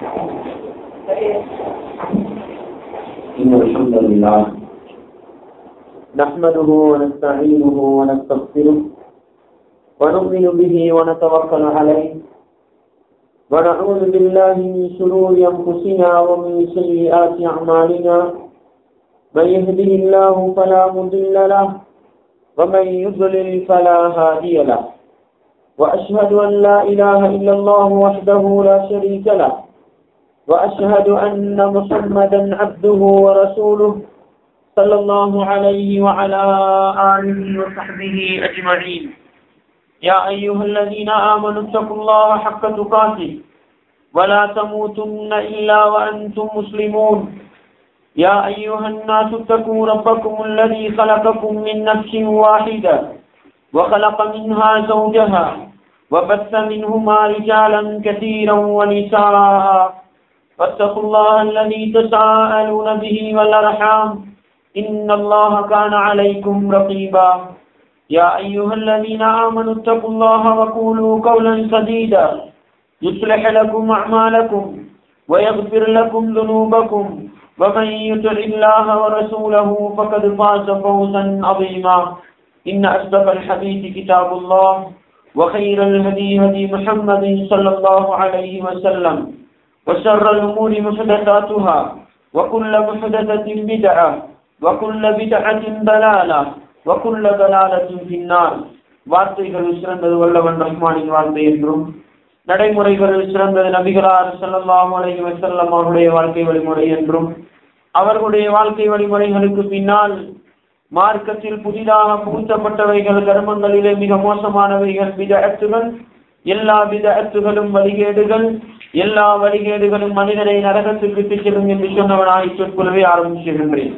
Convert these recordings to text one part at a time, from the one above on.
إن الحمد لله نحمده ونستعينه ونستغفره ونؤمن به ونتوكل عليه ونعوذ بالله من شرور أنفسنا ومن سيئات أعمالنا من يهده الله فلا مضل له ومن يضلل فلا هادي له وأشهد أن لا إله إلا الله وحده لا شريك له وأشهد أن محمدا عبده ورسوله صلى الله عليه وعلى آله وصحبه أجمعين يا أيها الذين آمنوا اتقوا الله حق تقاته ولا تموتن إلا وأنتم مسلمون يا أيها الناس اتقوا ربكم الذي خلقكم من نفس واحدة وخلق منها زوجها وبث منهما رجالا كثيرا ونساء فاتقوا الله الذي تساءلون به والأرحام إن الله كان عليكم رقيبا يا أيها الذين آمنوا اتقوا الله وقولوا قولا سديدا يصلح لكم أعمالكم ويغفر لكم ذنوبكم ومن يطع الله ورسوله فقد فاز فوزا عظيما إن أصدق الحديث كتاب الله وخير الهدي هدي محمد صلى الله عليه وسلم وشر الأمور محدثاتها وكل محدثة بدعة وكل بدعة ضلالة وكل ضلالة في النار வார்த்தைகள் சிறந்தது வல்லவன் ரஹ்மானின் வார்த்தை என்றும் நடைமுறைகள் சிறந்தது நபிகளார் ஸல்லல்லாஹு அலைஹி வஸல்லம் அவருடைய வாழ்க்கை வழிமுறை என்றும் அவர்களுடைய வாழ்க்கை வழிமுறைகளுக்கு பின்னால் மார்க்கத்தில் புதிதாக புகுத்தப்பட்டவைகள் கர்மங்களிலே மிக மோசமானவைகள் விதத்துகள் எல்லா விதத்துகளும் வழிகேடுகள் எல்லா வழிகேடுகளும் மனிதனை நரகத்துக்கு திச்சலும் என்று சொன்னவனாய் சொற்குலவே ஆரம்பிக்கின்றேன்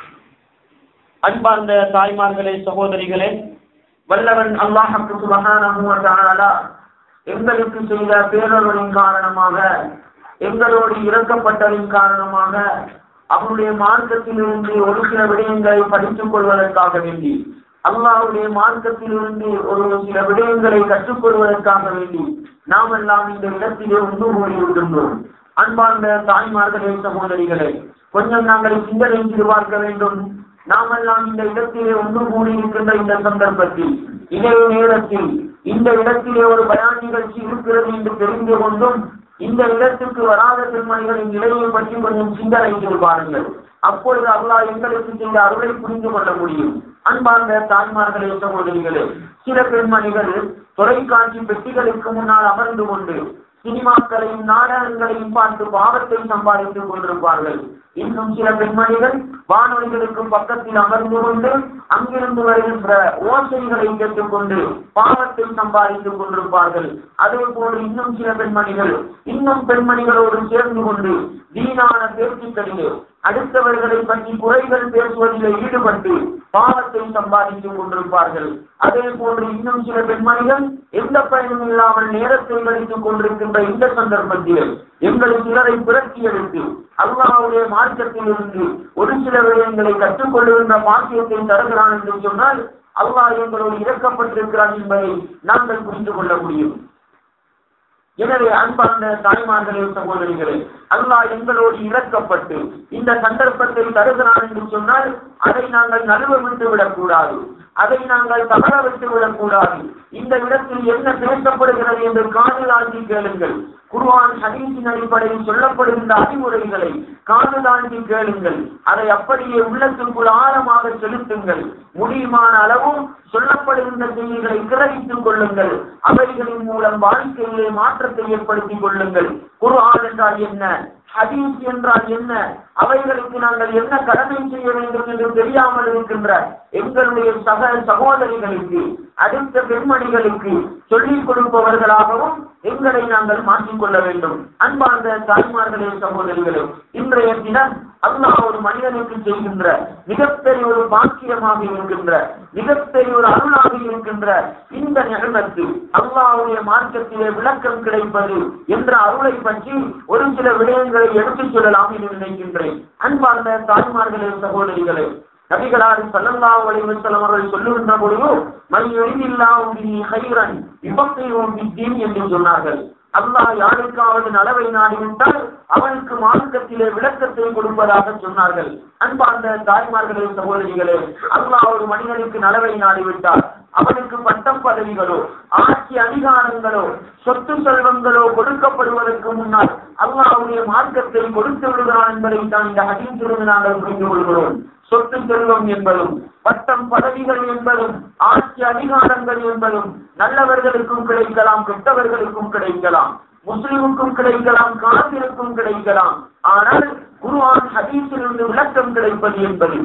அன்பார்ந்த தாய்மார்களே சகோதரிகளே வல்லவன் அல்லாஹுக்கு சுபஹானஹு வ தஆலா எங்களுக்கு செய்த பேரர்களின் காரணமாக எங்களோடு இறக்கப்பட்டதின் காரணமாக அவருடைய மார்க்கத்திலிருந்து ஒரு சில விடயங்களை படித்துக் கொள்வதற்காக வேண்டி அல்லாவுடைய மார்க்கத்திலிருந்து ஒரு சில விடயங்களை கற்றுக்கொள்வதற்காக வேண்டி நாம் எல்லாம் இந்த இடத்திலே ஒன்று கூடியிருக்கின்றோம் அன்பார்ந்த தாய்மார்களே சகோதரிகளே கொஞ்சம் நாங்கள் சிந்தனை செய்து பார்க்க வேண்டும் நாமெல்லாம் இந்த இடத்திலே ஒன்று கூடியிருக்கின்ற இந்த சந்தர்ப்பத்தில் இதே நேரத்தில் இந்த இடத்திலே ஒரு பயான் நிகழ்ச்சி இருக்கிறது என்று தெரிந்து கொண்டும் இந்த இடத்துக்கு வராத பெண்மணிகளின் நிலையை பற்றி கொஞ்சம் சிந்தனை செய்து பாருங்கள் அப்பொழுது அல்லாஹ் எங்களுக்கு செய்த அருளை புரிந்து கொள்ள முடியும் அன்பார்ந்த தாய்மார்களே சகோதரிகளே சில பெண்மணிகள் தொலைக்காட்சி பெட்டிகளுக்கு முன்னால் அமர்ந்து கொண்டு சினிமாக்களையும் நாடகங்களையும் பார்த்து பாவத்தை சம்பாதித்துக் கொண்டிருப்பார்கள் இன்னும் சில பெண்மணிகள் வானொலிகளுக்கு பக்கத்தில் அமர்ந்து கொண்டு அங்கிருந்து வருகின்ற ஓசைகளை கேட்டுக்கொண்டு பாவத்தை சம்பாதித்துக் கொண்டிருப்பார்கள் அதே போல இன்னும் சில பெண்மணிகள் இன்னும் பெண்மணிகளோடு சேர்ந்து கொண்டு வீணான பேச்சுக்களிலே அடுத்தவர்களை பற்றி குறைகள் பேசுவதில் ஈடுபட்டு பாவத்தை சம்பாதித்துக் கொண்டிருப்பார்கள் அதே போன்று இன்னும் சில பெண்மணிகள் எந்த பயனும் இல்லாமல் நேரத்தை கழித்துக் கொண்டிருக்கின்ற இந்த சந்தர்ப்பத்தில் எங்கள் சிலரை புரட்சி எடுத்து அல்லாவுடைய மார்க்கத்தில் இருந்து ஒரு சில விடயங்களை கற்றுக்கொள்ளுகின்ற பாக்கியத்தை தருகிறான் என்று சொன்னால் அல்லாஹ் எங்களோடு இறக்கப்பட்டிருக்கிறான் என்பதை நாங்கள் புரிந்து கொள்ள முடியும் எனவே அன்பார்ந்த தாய்மார்களே சகோதரிகளே அல்லாஹ் எங்களோடு இறக்கப்பட்டு இந்த சந்தர்ப்பத்தை தருகிறான் என்று சொன்னால் அதை நாங்கள் நழுவ விட்டு விடக்கூடாது அதை நாங்கள் தவற விட்டு விடக்கூடாது இந்த இடத்தில் என்ன பேசப்படுகிறது என்று காதில் ஆண்டி கேளுங்கள் குர்ஆன் ஹதீஸின் அடிப்படையில் சொல்லப்படுகின்ற அறிவுரைகளை காது தாண்டி கேளுங்கள் அதை அப்படியே உள்ளத்துக்குள் ஆழமாக செலுத்துங்கள் முடியுமான அளவும் சொல்லப்படுகின்ற செய்திகளை கிரகித்துக் கொள்ளுங்கள் அவைகளின் மூலம் வாழ்க்கையிலே மாற்றத்தை ஏற்படுத்திக் கொள்ளுங்கள் குர்ஆன் என்றால் என்ன ஹதீஸ் என்றால் என்ன அவைகளுக்கு நாங்கள் என்ன கடமை செய்ய வேண்டும் என்று தெரியாமல் இருக்கின்ற எங்களுடைய சக சகோதரிகளுக்கு அடுத்த பெண்மணிகளுக்கு சொல்லிக் கொடுப்பவர்களாகவும் எங்களை நாங்கள் மாற்றிக்கொள்ள வேண்டும் அன்பார்ந்த தாய்மார்களே சகோதரிகளே இன்றைய தினம் அல்லாஹ் ஒரு மனிதனுக்கு செய்கின்ற மிகப்பெரிய ஒரு பாக்கியமாக இருக்கின்ற மிகப்பெரிய ஒரு அருளாக இருக்கின்ற இந்த நிகழ்வுக்கு அல்லாஹ்வுடைய மார்க்கத்திலே விளக்கம் கிடைப்பது என்ற அருளை பற்றி ஒரு சில விடயங்களை எடுத்துச் சொல்லலாம் என்று நினைக்கின்றேன் அன்பார்ந்த தாய்மார்களே சகோதரிகளே நபிகளார் ஸல்லல்லாஹு அலைஹி வஸல்லம் அவர்கள் சொல்லுகின்ற பொழுது மை யுரிதில்லாஹு பிஹி கைரன் யுஃபக்கிஹு ஃபித்தீன் என்று சொன்னார்கள் அல்லாஹ் யாருக்காவது நலவை நாடிவிட்டால் அவனுக்கு மார்க்கத்திலே விளக்கத்தை கொடுப்பதாக சொன்னார்கள் அன்பார்ந்த தாய்மார்களே சகோதரிகளே அல்லாஹ் ஒரு மனிதனுக்கு நலவை நாடிவிட்டால் அவனுக்கு பட்டம் பதவிகளோ ஆட்சி அதிகாரங்களோ சொத்து செல்வங்களோ கொடுக்கப்படுவதற்கு முன்னால் அல்லாஹ்வுடைய மார்க்கத்தை கொடுத்து விடுகிறான் என்பதை தான் இந்த ஹதீஸிலிருந்து நாங்கள் புரிந்து கொள்கிறோம் சொத்து செல்வம் என்பதும் பட்டம் பதவிகள் என்பதும் ஆட்சி அதிகாரங்கள் என்பதும் நல்லவர்களுக்கும் கிடைக்கலாம் கெட்டவர்களுக்கும் கிடைக்கலாம் முஸ்லிமுக்கும் கிடைக்கலாம் காபிருக்கும் கிடைக்கலாம் ஆனால் குருவான் ஹதீஸிலிருந்து விளக்கம் கிடைப்பது என்பது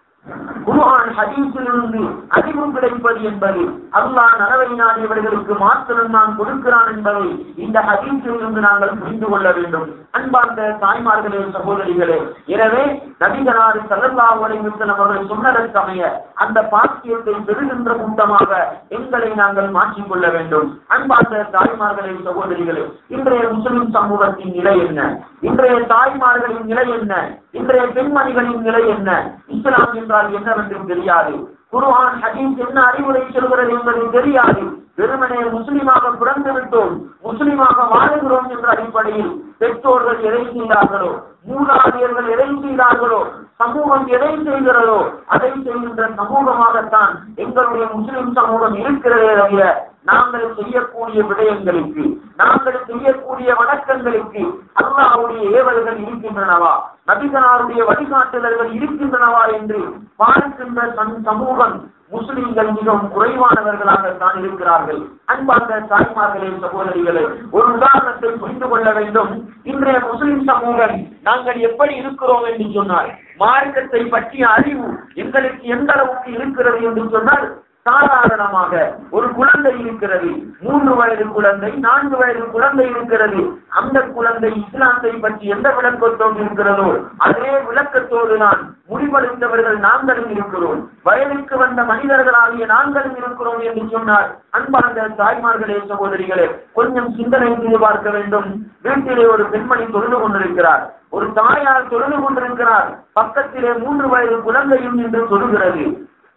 குர்ஆன் ஹதீஸிலிருந்து அறிவு கிடைப்பது என்பது அல்லாஹ் நலவை நாடியவர்களுக்கு மாத்திரம் நான் கொடுக்கிறான் என்பதை இந்த ஹதீஸிலிருந்து நாங்கள் புரிந்து கொள்ள வேண்டும் அன்பார்ந்த தாய்மார்களே சகோதரிகளே எனவே நபிகளாறு சல்லல்லாஹு அலைஹி வஸல்லம் அவர்கள் சொன்னதற்கமைய அந்த பாக்கியத்தை பெறுகின்ற கூட்டமாக எங்களை நாங்கள் மாற்றிக்கொள்ள வேண்டும் அன்பார்ந்த தாய்மார்களே சகோதரிகளே இன்றைய முஸ்லிம் சமூகத்தின் நிலை என்ன இன்றைய தாய்மார்களின் நிலை என்ன இன்றைய பெண்மணிகளின் நிலை என்ன இஸ்லாம் என்றால் என்னவென்று தெரியாது குர்ஆன் ஹதீஸ் என்ன அறிவுரை சொல்கிறது என்பது தெரியாது வெறுமனே முஸ்லிமாக பிறந்து விட்டோம் முஸ்லிமாக வாழுகிறோம் என்ற அடிப்படையில் பெற்றோர்கள் எதை செய்தார்களோ மூதாதையர்கள் எதை செய்தார்களோ சமூகம் எதை செய்கிறதோ அதை செய்கின்ற சமூகமாகத்தான் எங்களுடைய முஸ்லிம் சமூகம் இருக்கிறதே தவிர நாங்கள் செய்யக்கூடிய விடயங்களுக்கு நாங்கள் செய்யக்கூடிய வணக்கங்களுக்கு அல்லாஹ்வுடைய ஏவல்கள் இருக்கின்றனவா நபிகனாருடைய வழிகாட்டுதல்கள் இருக்கின்றனவா என்று பார்க்கின்ற சம்- சமூகம் முஸ்லிம்கள் மிகவும் குறைவானவர்களாகத்தான் இருக்கிறார்கள் அன்பார்ந்த தாய்மார்களே சகோதரிகளே ஒரு உதாரணத்தை புரிந்து கொள்ள வேண்டும் இன்றைய முஸ்லிம் சமூகம் நாங்கள் எப்படி இருக்கிறோம் என்று சொன்னால் மார்க்கத்தை பற்றிய அறிவு எங்களுக்கு எந்த அளவுக்கு இருக்கிறது என்று சொன்னால் சாதாரணமாக ஒரு குழந்தை இருக்கிறது மூன்று வயது குழந்தை நான்கு வயது குழந்தை இருக்கிறது அந்த குழந்தை இஸ்லாத்தை பற்றி எந்த விளக்கத்தோடு இருக்கிறதோ அதே விளக்கத்தோடு தான் முடிவெடுத்தவர்கள் நாங்களும் இருக்கிறோம் வயதுக்கு வந்த மனிதர்களாகிய நாங்களும் இருக்கிறோம் என்று சொன்னார் அன்பார்ந்த தாய்மார்களே சகோதரிகளே கொஞ்சம் சிந்தனை செய்து பார்க்க வேண்டும் வீட்டிலே ஒரு பெண்மணி தொழுது கொண்டிருக்கிறார் ஒரு தாயார் தொழுது கொண்டிருக்கிறார் பக்கத்திலே மூன்று வயது குழந்தையும் என்று சொல்லுகிறது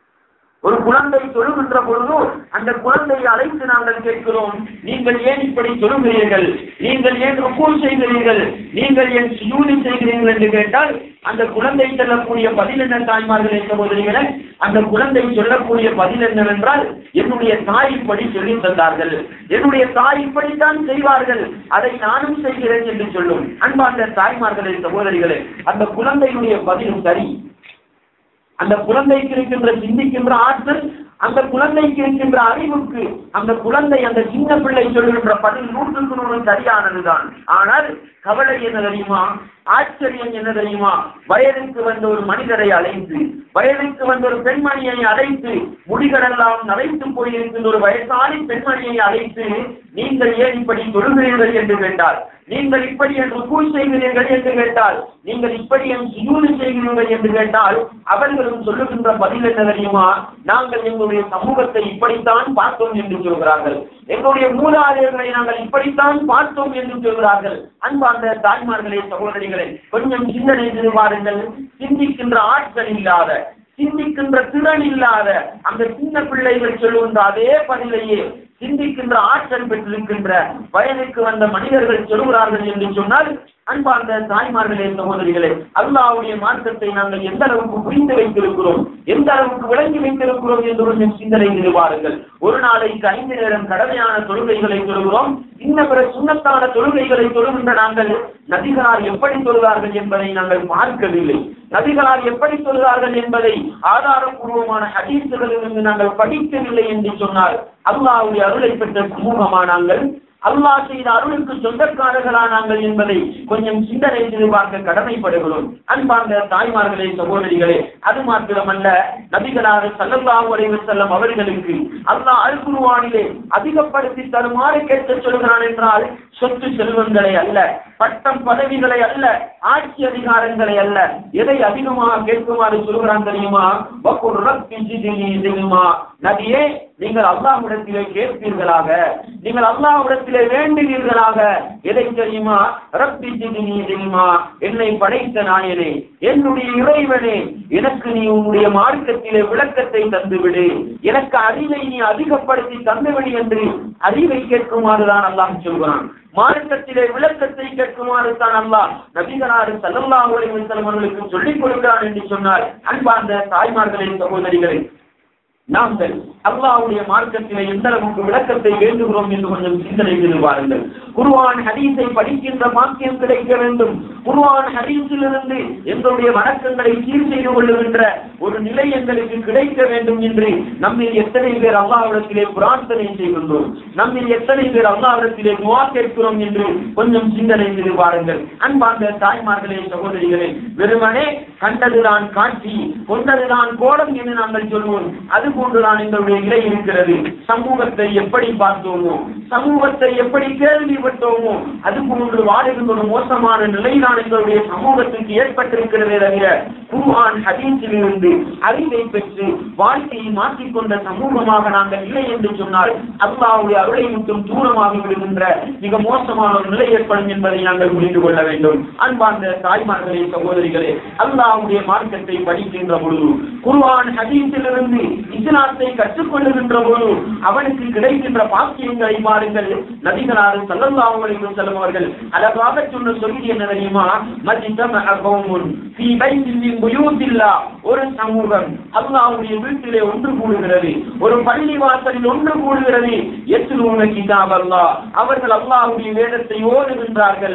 ஒரு குழந்தை தொழுகின்ற பொழுது அந்த குழந்தையை அழைத்து நாங்கள் கேட்கிறோம் நீங்கள் ஏன் இப்படி தொழுகிறீர்கள் நீங்கள் ஏன் ருக்கூல் செய்கிறீர்கள் நீங்கள் ஏன் சுஜூதி செய்கிறீர்கள் என்று கேட்டால் அந்த குழந்தை சொல்லக்கூடிய பதில் என்ன தாய்மார்களே சகோதரிகளே அந்த குழந்தை சொல்லக்கூடிய பதில் என்னவென்றால் என்னுடைய தாய் இப்படி சொல்லி தந்தார்கள் என்னுடைய தாய் இப்படித்தான் செய்வார்கள் அதை நானும் செய்கிறேன் என்று சொல்லும் அன்பார்ந்த தாய்மார்களே சகோதரிகளே அந்த குழந்தையினுடைய பதிலும் சரி அந்த குழந்தைக்கு இருக்கின்ற சிந்திக்கின்ற ஆற்றல் அந்த குழந்தைக்கு இருக்கின்ற அறிவுக்கு அந்த குழந்தை அந்த சின்ன பிள்ளை சொல்கின்ற பதில் நூற்றுக்கு நூறு சரியானதுதான் ஆனால் கவலை என்ன தெரியுமா ஆச்சரியம் என்ன தெரியுமா வயதுக்கு வந்த ஒரு மனிதரை அழைத்து வயதுக்கு வந்த ஒரு பெண்மணியை அழைத்து முடிகளெல்லாம் நரைத்து போயிருக்கின்ற ஒரு வயசாலி பெண்மணியை அழைத்து நீங்கள் ஏன் இப்படி தொழுகிறீர்கள் என்று கேட்டால் நீங்கள் இப்படி என்று கூல் செய்கிறீர்கள் என்று கேட்டால் நீங்கள் இப்படி என் சுஜூது செய்கிறீர்கள் என்று கேட்டால் அவர்களும் சொல்லுகின்ற பதில் என்ன தெரியுமா நாங்கள் எங்களுடைய சமூகத்தை இப்படித்தான் பார்த்தோம் என்று சொல்கிறார்கள் எங்களுடைய மூதாதையர்களை நாங்கள் இப்படித்தான் பார்த்தோம் என்று சொல்கிறார்கள் அன்பார்ந்த தாய்மார்களே சகோதரிகளே கொஞ்சம் சிந்தனை செய்து பாருங்கள் சிந்திக்கின்ற ஆட்கள் இல்லாத சிந்திக்கின்ற திறன் இல்லாத அந்த சின்ன பிள்ளைகள் சொல்லுகின்ற அதே பதிலையே சிந்திக்கின்ற ஆற்றல் பெற்றிருக்கின்ற வயதுக்கு வந்த மனிதர்கள் சொல்கிறார்கள் என்று சொன்னால் அன்பார்ந்த தாய்மார்களே சகோதரிகளே அல்லாவுடைய மார்க்கத்தை நாங்கள் எந்த அளவுக்கு புரிந்து வைத்திருக்கிறோம் எந்த அளவுக்கு விளங்கி வைத்திருக்கிறோம் என்று கொஞ்சம் சிந்தனை செய்து பாருங்கள் ஒரு நாளைக்கு ஐந்து நேரம் கடமையான தொழுகைகளை தொழுகிறோம் இன்ன பிற சுண்ணத்தான தொழுகைகளை தொழுகின்ற நாங்கள் நபிகளார் எப்படி தொழுதார்கள் என்பதை நாங்கள் பார்க்கவில்லை நபிகளார் எப்படி சொல்கிறார்கள் என்பதை ஆதாரபூர்வமான ஹதீசுகளிலிருந்து நாங்கள் படிக்கவில்லை என்று சொன்னால் அல்லாவுடைய அருளை பெற்ற சமூகமா நாங்கள் அல்லாஹ் செய்த அருளுக்கு சொந்தக்காரர்களா நாங்கள் என்பதை கொஞ்சம் சிந்தனை செய்து பார்க்க கடமைப்படுகிறோம் அன்பார்ந்த தாய்மார்களே சகோதரிகளே அது மாத்திரமல்ல நபிகளாக சல்லல்லாஹு அலைஹி வஸல்லம் அவர்களுக்கு அல்லாஹ் அல் குர்ஆனிலே அதிகப்படுத்தி தருமாறு கேட்க சொல்கிறான் என்றால் சொத்து செல்வங்களை அல்ல பட்டம் பதவிகளை அல்ல ஆட்சி அதிகாரங்களை அல்ல எதை அதிகமாக கேட்குமாறு சொல்கிறான் தெரியுமா வக்குர் ரப்பி ஜித்னி இல்மா நபியே நீங்கள் அல்லாஹ்விடத்திலே கேட்பீர்களாக நீங்கள் அல்லாஹ்விடத்திலே வேண்டுவீர்களாக எதை தெரியுமா ரப்பி ஜித்னி இல்மா என்னை படைத்த நாயனே என்னுடைய இறைவனே எனக்கு நீ உன்னுடைய மார்க்கத்திலே விளக்கத்தை தந்துவிடு எனக்கு அறிவை நீ அதிகப்படுத்தி தந்துவிடு என்று அறிவை கேட்குமாறுதான் அல்லாஹ் சொல்கிறான் மார்க்கத்திலே விளக்கத்தை கேட்குமாறு தான் அல்லாஹ் நபிகளாறு சல்லல்லாஹு அலைஹி வஸல்லம் அவர்களுக்கு சொல்லிக் கொடுக்கிறான் என்று சொன்னார் அன்பார்ந்த தாய்மார்களே சகோதரிகளே நாங்கள் அல்லாஹ்வுடைய மார்க்கத்திலே எந்த அளவுக்கு விளக்கத்தை வேண்டுகிறோம் என்று கொஞ்சம் சிந்தனை செய்து பாருங்கள் குர்ஆன் ஹதீஸை படிக்கின்ற பாக்கியம் கிடைக்க வேண்டும் குர்ஆன் ஹதீஸிலிருந்து எங்களுடைய வணக்கங்களை சீர் செய்து கொள்ளுகின்ற ஒரு நிலை எங்களுக்கு கிடைக்க வேண்டும் என்று நம்மில் எத்தனை பேர் அல்லாஹ்விடத்திலே பிரார்த்தனை செய்கின்றோம் நம்மில் எத்தனை பேர் அல்லாஹ்விடத்திலே துஆ கேட்கிறோம் என்று கொஞ்சம் சிந்தனை செய்து பாருங்கள் அன்பார்ந்த தாய்மார்களே சகோதரிகளே வெறுமனே கண்டதுதான் காட்சி கொண்டதுதான் கோலம் என்று நாங்கள் சொல்வோம் அது போன்றுதான் எங்களுடைய நிலை இருக்கிறது சமூகத்தை எப்படி பார்த்தோமோ சமூகத்தை எப்படி கேள்விப்பட்டோமோ அது போன்று வாழுகின்ற ஒரு மோசமான நிலைதான் எங்களுடைய சமூகத்துக்கு ஏற்பட்டிருக்கிறதே தவிர குர்ஆன் ஹதீஸிலிருந்து அறிவை பெற்று வாழ்க்கையை மாற்றிக்கொண்ட சமூகமாக நாங்கள் இல்லை என்று சொன்னால் அல்லாவுடைய அருளை விட்டும் தூரமாகி விடுகின்ற மிக மோசமான ஒரு நிலை ஏற்படும் என்பதை நாங்கள் புரிந்து கொள்ள வேண்டும் அன்பார்ந்த தாய்மார்களே சகோதரிகளே அல்லாவுடைய மார்க்கத்தை படிக்கின்ற பொழுது குர்ஆன் ஹதீஸிலிருந்து இஸ்லாத்தை கற்றுக்கொள்ளுகின்ற போது அவனுக்கு கிடைக்கின்ற பாக்கியங்களை பாருங்கள் நபிகளாறு சல்லல்லாஹு அலைஹி வஸல்லம் அவர்கள் அழகாக சொன்ன சொல்லி என்ன தெரியுமா மஜ்தம கௌமுன் ஃபீ பைத்தின் மின் புயூத்தில்லாஹ் ஒரு சமூகம் அல்லாஹ்வுடைய வீட்டிலே ஒன்று கூடுகிறது ஒரு பள்ளி வாசலில் ஒன்று கூடுகிறது எத்லூன கிதாப் அல்லாஹ் அவர்கள் அல்லாஹ்வுடைய வேதத்தை ஓதுகின்றார்கள்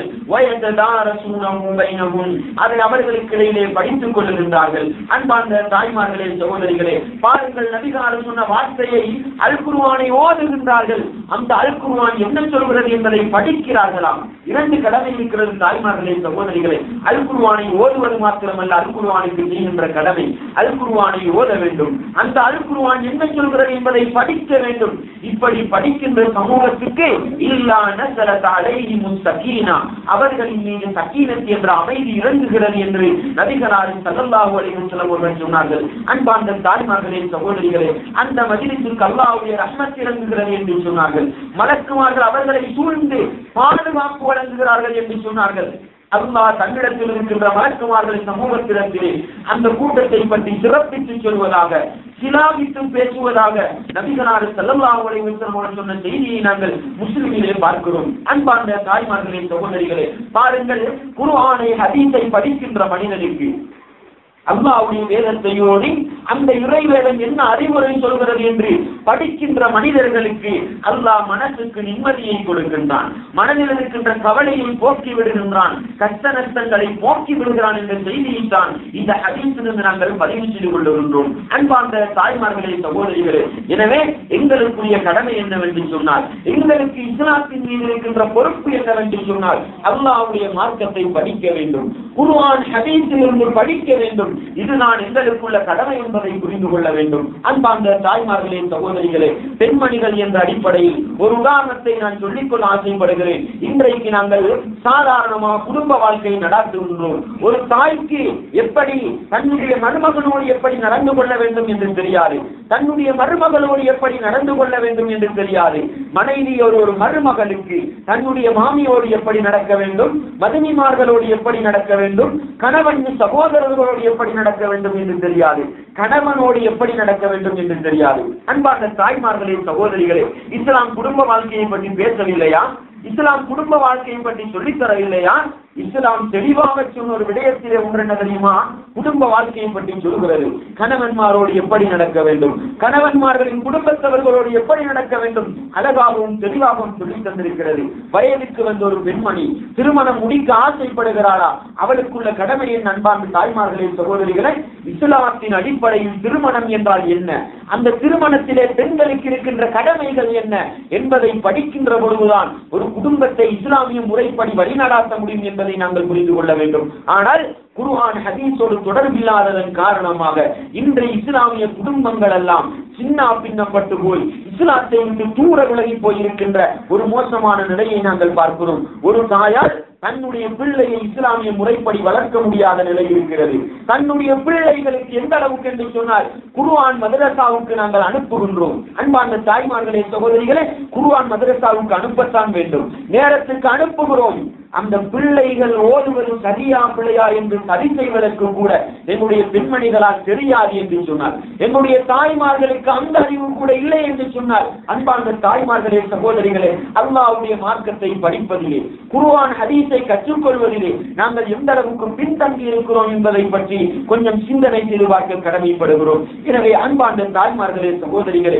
வயததாரசூனஹு பைனஹும் அதை அவர்களுக்கு இடையிலே படித்துக் கொள்ளுகின்றார்கள் அன்பார்ந்த தாய்மார்களே சகோதரிகளே பாருங்கள் நபிகாரம் சொன்ன வார்த்தையை அல் குர்ஆனை ஓதுகின்றார்கள் அந்த அல் குர்ஆன் என்ன சொல்கிறது என்பதை படிக்கிறார்களாம் இரண்டு கடமை இருக்கிறது தாய்மார்களே சகோதரிகளே அல் குர்ஆனை ஓதுவது மாத்திரமல்ல அல் குர்ஆனுக்கு செய்கின்ற கடமை அல் குர்ஆனை ஓத வேண்டும் அந்த அல் குர்ஆன் என்ன சொல்கிறது என்பதை படிக்க வேண்டும் இப்படி படிக்கின்ற சமூகத்துக்கு இல்லா நஸலத் அலைஹிமுஸ் சகீனா அவர்களின் மீது சக்கீனத் என்ற அமைதி இறங்குகிறது என்று நபிகளாரின் ஸல்லல்லாஹு அலைஹி வஸல்லம் அவர்கள் சொன்னார்கள் அன்பார்ந்த தாய்மார்களே சகோதரிகளே அந்த மஜிலிஸுக்கு அல்லாஹ்வுடைய ரஹ்மத் இறங்குகிறது என்று சொன்னார்கள் மலக்குமார்கள் அவர்களை சூழ்ந்து பாதுகாப்பு வழங்குகிறார்கள் என்று சொன்னார்கள் அல்லாஹ் தன்னிடத்தில் இருக்கின்ற மலக்குமார்கள் சமூகத்திடத்திலே அந்த கூட்டத்தை பற்றி சிறப்பித்து சொல்வதாக சிலாபித்து பேசுவதாக நபிகளாறு ஸல்லல்லாஹு அலைஹி வஸல்லம் அவர்கள் சொன்ன செய்தியை நாங்கள் முஸ்லிமிலே பார்க்கிறோம் அன்பார்ந்த தாய்மார்களே சகோதரிகளே பாருங்கள் குர்ஆனை ஹதீஸை படிக்கின்ற மனிதனுக்கு அல்லாவுடைய வேதத்தையோடு அந்த இறை வேதம் என்ன அறிவுரை சொல்கிறது என்று படிக்கின்ற மனிதர்களுக்கு அல்லாஹ் மனசுக்கு நிம்மதியை கொடுக்கின்றான் மனதில் இருக்கின்ற கவலையை போக்கி விடுகின்றான் கஷ்ட நஷ்டங்களை போக்கி விடுகிறான் என்ற செய்தியை தான் இந்த ஹதீஸிலிருந்து நாங்கள் பதிவு செய்து கொள்ளுகின்றோம் அன்பார்ந்த தாய்மார்களே சகோதரிகளே எனவே எங்களுக்குரிய கடமை என்னவென்று சொன்னால் எங்களுக்கு இஸ்லாத்தின் மீது இருக்கின்ற பொறுப்பு என்னவென்று சொன்னால் அல்லாஹ்வுடைய மார்க்கத்தை படிக்க வேண்டும் குர்ஆன் ஹதீஸிலிருந்து படிக்க வேண்டும் இதுதான் எங்களுக்குள்ள கடமை என்பதை புரிந்து கொள்ள வேண்டும் அன்பார்ந்த தாய்மார்களே சகோதரிகளே பெண்மணிகள் என்ற அடிப்படையில் ஒரு உதாரணத்தை நான் சொல்லிக்கொள்ள ஆசைப்படுகிறேன் இன்றைக்கு நாங்கள் சாதாரணமாக குடும்ப வாழ்க்கையை நடாத்துகின்றோம் ஒரு தாய்க்கு எப்படி தன்னுடைய மருமகனோடு எப்படி நடந்து கொள்ள வேண்டும் என்று தெரியாது தன்னுடைய மருமகளோடு எப்படி நடந்து கொள்ள வேண்டும் என்று தெரியாது மனைவி ஒரு ஒரு மருமகளுக்கு தன்னுடைய மாமியோடு எப்படி நடக்க வேண்டும் மதுமிமார்களோடு எப்படி நடக்க வேண்டும் கணவன் சகோதரர்களோடு எப்படி நடக்க வேண்டும் என்று தெரியாது கணவனோடு எப்படி நடக்க வேண்டும் என்று தெரியாது அன்பார்ந்த தாய்மார்களே சகோதரிகளே இஸ்லாம் குடும்ப வாழ்க்கையை பற்றி பேசவில்லையா இஸ்லாம் குடும்ப வாழ்க்கையை பற்றி சொல்லித் தரவில்லையா இஸ்லாம் தெளிவாக சொன்ன ஒரு விடயத்திலே ஒன்று என்ன தெரியுமா குடும்ப வாழ்க்கையை பற்றி சொல்கிறது கணவன்மாரோடு எப்படி நடக்க வேண்டும் கணவன்மார்களின் குடும்பத்தவர்களோடு எப்படி நடக்க வேண்டும் அழகாகவும் தெளிவாகவும் சொல்லி தந்திருக்கிறது வயதுக்கு வந்த ஒரு பெண்மணி திருமணம் முடிக்க ஆசைப்படுகிறாளா அவளுக்குள்ள கடமை என் அன்பார்ந்த தாய்மார்களே சகோதரிகளை இஸ்லாத்தின் அடிப்படையில் திருமணம் என்றால் என்ன அந்த திருமணத்திலே பெண்களுக்கு இருக்கின்ற கடமைகள் என்ன என்பதை படிக்கின்ற பொழுதுதான் ஒரு குடும்பத்தை இஸ்லாமிய முறைப்படி வழிநடாத்த முடியும் என்பதை நாங்கள் புரிந்து கொள்ள வேண்டும் ஆனால் குர்ஆன் ஹதீஸோடு தொடர்பில்லாததன் காரணமாக இன்றைய இஸ்லாமிய குடும்பங்கள் எல்லாம் சின்ன பின்னப்பட்டு போய் இஸ்லாத்தை விட்டு தூர விலகி போயிருக்கின்ற ஒரு மோசமான நிலையை நாங்கள் பார்க்கிறோம் ஒரு தாயார் தன்னுடைய பிள்ளையை இஸ்லாமிய முறைப்படி வளர்க்க முடியாத நிலை இருக்கிறது தன்னுடைய பிள்ளைகளுக்கு எந்த அளவுக்கு என்று சொன்னால் குருவான் மதரசாவுக்கு நாங்கள் அனுப்புகின்றோம் அன்பார்ந்த தாய்மார்களே சகோதரிகளே குருவான் மதரசாவுக்கு அனுப்பத்தான் வேண்டும் நேரத்துக்கு அனுப்புகிறோம் அந்த பிள்ளைகள் ஓதுவது சரியா பிள்ளையா என்று சரி செய்வதற்கு கூட என்னுடைய பெண்மணிகளால் தெரியாது என்று சொன்னார் என்னுடைய தாய்மார்களுக்கு அந்த அறிவு கூட இல்லை என்று சொன்னார் அன்பார்ந்த தாய்மார்களே சகோதரிகளே அல்லாவுடைய மார்க்கத்தை படிப்பதிலே குருவான் ஹதீஸை கற்றுக்கொள்வதிலே நாங்கள் எந்த அளவுக்கு பின்தங்கி இருக்கிறோம் என்பதை பற்றி கொஞ்சம் சிந்தனை செய்து பார்க்க கடமைப்படுகிறோம் எனவே அன்பார்ந்த தாய்மார்களே சகோதரிகளே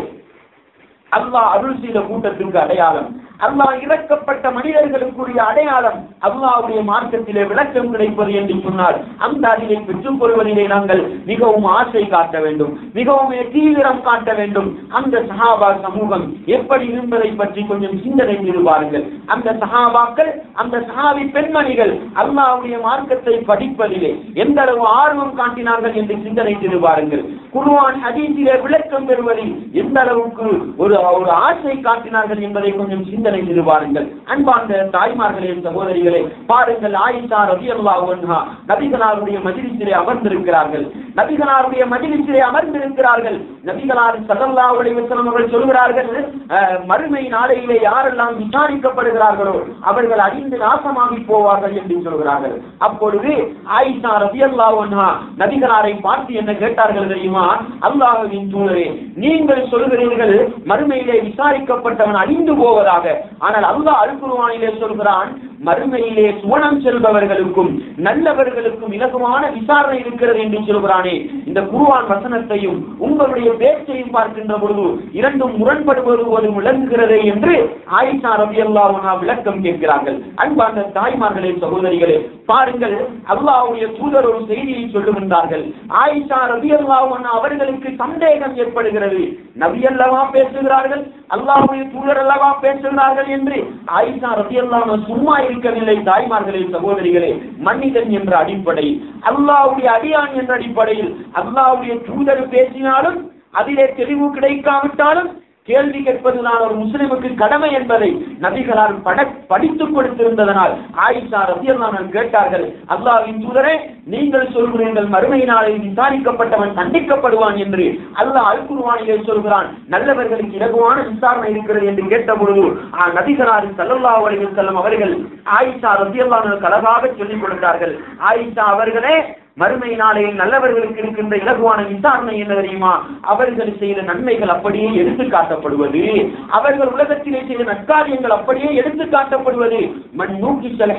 அல்லாஹ் அருள் செய்த கூட்டத்திற்கு அடையாளம் அல்லாஹ் இறக்கப்பட்ட மனிதர்களுக்குரிய அடையாளம் அல்லாஹ்வுடைய மார்க்கத்திலே விளக்கம் கிடைப்பது என்று சொன்னால் அந்த அறிவை பெற்றுக் கொள்வதிலே நாங்கள் மிகவும் ஆசை காட்ட வேண்டும் மிகவும் தீவிரம் காட்ட வேண்டும் அந்த சஹாபா சமூகம் எப்படி இருந்ததை பற்றி கொஞ்சம் சிந்தனை செய்து பாருங்கள் அந்த சஹாபாக்கள் அந்த சஹாபி பெண்மணிகள் அல்லாஹ்வுடைய மார்க்கத்தை படிப்பதிலே எந்த அளவு ஆர்வம் காட்டினார்கள் என்று சிந்தனை செய்து பாருங்கள் குர்ஆன் ஹதீஸிலே விளக்கம் பெறுவதில் எந்த அளவுக்கு ஒரு ஒரு ஆசை காட்டினார்கள் என்பதை கொஞ்சம் சிந்தனை செய்து பாருங்கள் அன்பார்ந்த தாய்மார்களே சகோதரிகளே பாருங்கள் ஆயிஷா ரலியல்லாஹு அன்ஹா நபிகளாருடைய மஜ்லிஸிலே அமர்ந்திருக்கிறார்கள் நபிகளாருடைய மஜ்லிஸிலே அமர்ந்திருக்கிறார்கள் நபிகளார் ஸல்லல்லாஹு அலைஹி வஸல்லம் அவர்கள் சொல்கிறார்கள் அஹ், மறுமை நாளையிலே யாரெல்லாம் விசாரிக்கப்படுகிறார்களோ அவர்கள் அழிந்து நாசமாகி போவார்கள் என்று சொல்கிறார்கள் அப்பொழுது ஆயிஷா ரலியல்லாஹு அன்ஹா நபிகளாரை பார்த்து என்ன கேட்டார்கள் தெரியுமா அல்லாஹ்வின் தூதரே நீங்கள் சொல்கிறீர்கள் மறுமையிலே விசாரிக்கப்பட்டவன் அழிந்து போவதாக ஆனால் அல்லாஹ் அல்குர்ஆனிலே சொல்கிறான் மறுமையிலே சுவனம் செல்பவர்களுக்கும் நல்லவர்களுக்கும் இலகுவான விசாரணை இருக்கிறது என்று சொல்கிறானே இந்த குருவான் வசனத்தையும் உங்களுடைய பேச்சையும் பார்க்கின்ற பொழுது இரண்டும் முரண்படுவது போது விளங்குகிறதே என்று ஆயிஷா ரபியல்லாஹு விளக்கம் கேட்கிறார்கள் அன்பார்ந்த தாய்மார்களே சகோதரிகளே பாருங்கள் அல்லாஹ்வுடைய தூதர் ஒரு செய்தியை சொல்லுகின்றார்கள் ஆயிஷா ரபியல்லாஹு அவர்களுக்கு சந்தேகம் ஏற்படுகிறது நபி அல்லவா பேசுகிறார்கள் அல்லாஹ்வுடைய தூதர் அல்லவா பேசுகிறார்கள் என்று ஆயிஷா ரபியல்லாஹு சும்மா இருக்கவில்லை தாய்மார்களே சகோதரிகளே மனிதன் என்ற அடிப்படையில் அல்லாஹ்வுடைய அடியான் என்ற அடிப்படையில் அல்லாஹ்வுடைய தூதர் பேசினாலும் அதிலே தெளிவு கிடைக்காவிட்டாலும் கேள்வி கேட்பதுதான் ஒரு முஸ்லிமுக்கு கடமை என்பதை நபிகளால் பட படித்துக் கொடுத்திருந்ததனால் ஆயிஷா ரத்தியல்லாமல் கேட்டார்கள் அல்லாஹ்வின் தூதரே நீங்கள் சொல்கிறீர்கள் மறுமை நாளில் விசாரிக்கப்பட்டவன் தண்டிக்கப்படுவான் என்று அல்லாஹ் அல்குர்வானிலே சொல்கிறான் நல்லவர்களுக்கு இலகுவான விசாரணை இருக்கிறது என்று கேட்ட பொழுது ஆ, நபிகளார் ஸல்லல்லாஹு அலைஹி வஸல்லம் அவர்கள் ஆயிஷா ரத்தியல்லாமல் அழகாக சொல்லிக் கொடுத்தார்கள் ஆயிஷா அவர்களே மறுமை நாளையில் நல்லவர்களுக்கு இருக்கின்ற இலகுவான விசாரணை என்ன தெரியுமா அவர்கள் செய்த நன்மைகள் அப்படியே எடுத்து காட்டப்படுவது அவர்கள் உலகத்திலே செய்த நற்காரியங்கள் அப்படியே எடுத்து காட்டப்படுவது மண் நூக்கி சில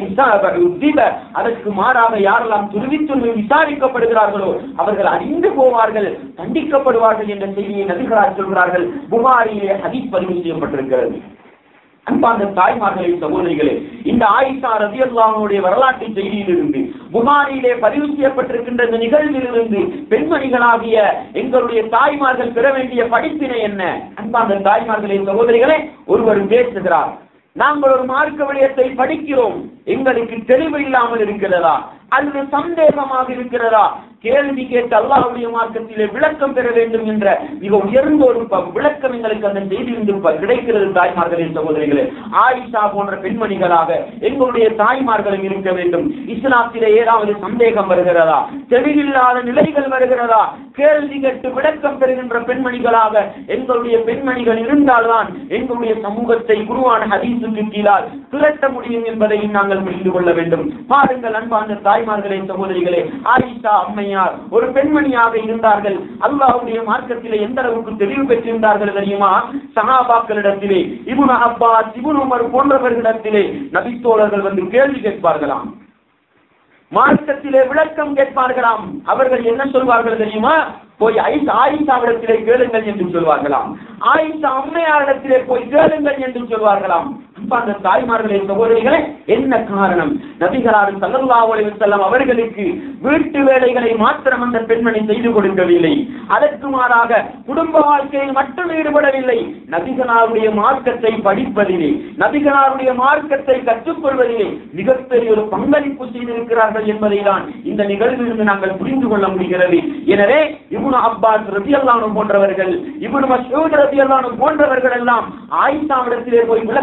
அதற்கு மாறாக யாரெல்லாம் துருவி துருவி விசாரிக்கப்படுகிறார்களோ அவர்கள் அறிந்து போவார்கள் தண்டிக்கப்படுவார்கள் என்ற செய்தியை நபிகளார் சொல்கிறார்கள் புகாரிலே ஹதீஸ் பதிவு செய்யப்பட்டிருக்கிறது அன்பார்ந்த தாய்மார்களே சகோதரிகளே இந்த ஆயிஷா ரதியல்லாஹுடைய வரலாற்று செய்தியிலிருந்து புகாரிலே பதிவு செய்யப்பட்டிருக்கின்ற இந்த நிகழ்விலிருந்து பெண்மணிகளாகிய எங்களுடைய தாய்மார்கள் பெற வேண்டிய படிப்பினை என்ன அன்பார்ந்த தாய்மார்களே சகோதரிகளே ஒருவர் பேசுகிறார் நாங்கள் ஒரு மார்க்க விடயத்தை படிக்கிறோம் எங்களுக்கு தெளிவு இல்லாமல் இருக்கிறதா அல்லது சந்தேகமாக இருக்கிறதா கேள்வி கேட்டு அல்லாஹ்வுடைய மார்க்கத்திலே விளக்கம் பெற வேண்டும் என்ற மிக உயர்ந்த ஒரு ப- விளக்கம் எங்களுக்கு அந்த செய்தியிலிருந்து ப- கிடைக்கிறது தாய்மார்களே சகோதரிகளே ஆயிஷா போன்ற பெண்மணிகளாக எங்களுடைய தாய்மார்களும் இருக்க வேண்டும் இஸ்லாத்திலே ஏதாவது சந்தேகம் வருகிறதா தெளிவில்லாத நிலைகள் வருகிறதா கேள்வி கேட்டு விளக்கம் பெறுகின்ற பெண்மணிகளாக எங்களுடைய பெண்மணிகள் இருந்தால்தான் எங்களுடைய சமூகத்தை குருவான ஹதீஸுக்கு கீழால் திரட்ட முடியும் என்பதையும் நாங்கள் புரிந்து கொள்ள வேண்டும் பாருங்கள் அன்பான தாய்மார்களே சகோதரிகளே ஆயிஷா அம்மையார் ஒரு பெண்மணியாக இருந்தார்கள் அல்லாஹ்வுடைய மார்க்கத்திலே எந்த அளவுக்கு தெளிவு பெற்றிருந்தார்கள் தெரியுமா சஹாபாக்களிடத்திலே இப்னு அப்பாஸ் இப்னு உமர் போன்றவர்களிடத்திலே நபித்தோழர்கள் வந்து கேள்வி கேட்பார்களாம் மார்க்கத்திலே விளக்கம் கேட்பார்களாம் அவர்கள் என்ன சொல்வார்கள் தெரியுமா போய் ஐஸ் ஆயிஷாவிடத்திலே கேளுங்கள் என்று சொல்வார்களாம் ஆயிஷா அம்மையாரிடத்திலே போய் கேளுங்கள் என்று சொல்வார்களாம் அன்பார்ந்த தாய்மார்களே சகோதரிகளே என்ன காரணம் நபிகளார் ஸல்லல்லாஹு அலைஹி வஸல்லம் அவர்களுக்கு வீட்டு வேலைகளை மாத்திரம் அந்த பெண்மணி செய்து கொடுக்கவில்லை அதற்கு மாறாக குடும்ப வாழ்க்கையில் மட்டும் ஈடுபடவில்லை நபிகளாருடைய மார்க்கத்தை படிப்பதிலே நபிகளாருடைய மார்க்கத்தை கற்றுக்கொள்வதிலே மிகப்பெரிய ஒரு பங்களிப்பு செய்திருக்கிறார்கள் என்பதை தான் இந்த நிகழ்விலிருந்து நாங்கள் புரிந்து கொள்ள முடிகிறது எனவே இப்னு அப்பாஸ் ரதியல்லானு போன்றவர்கள் இப்னு மஸ்ஊத் ரதியல்லானு போன்றவர்கள் எல்லாம் ஆயிஷாவிடத்திலே போய் விளக்கம் கேளுங்கள்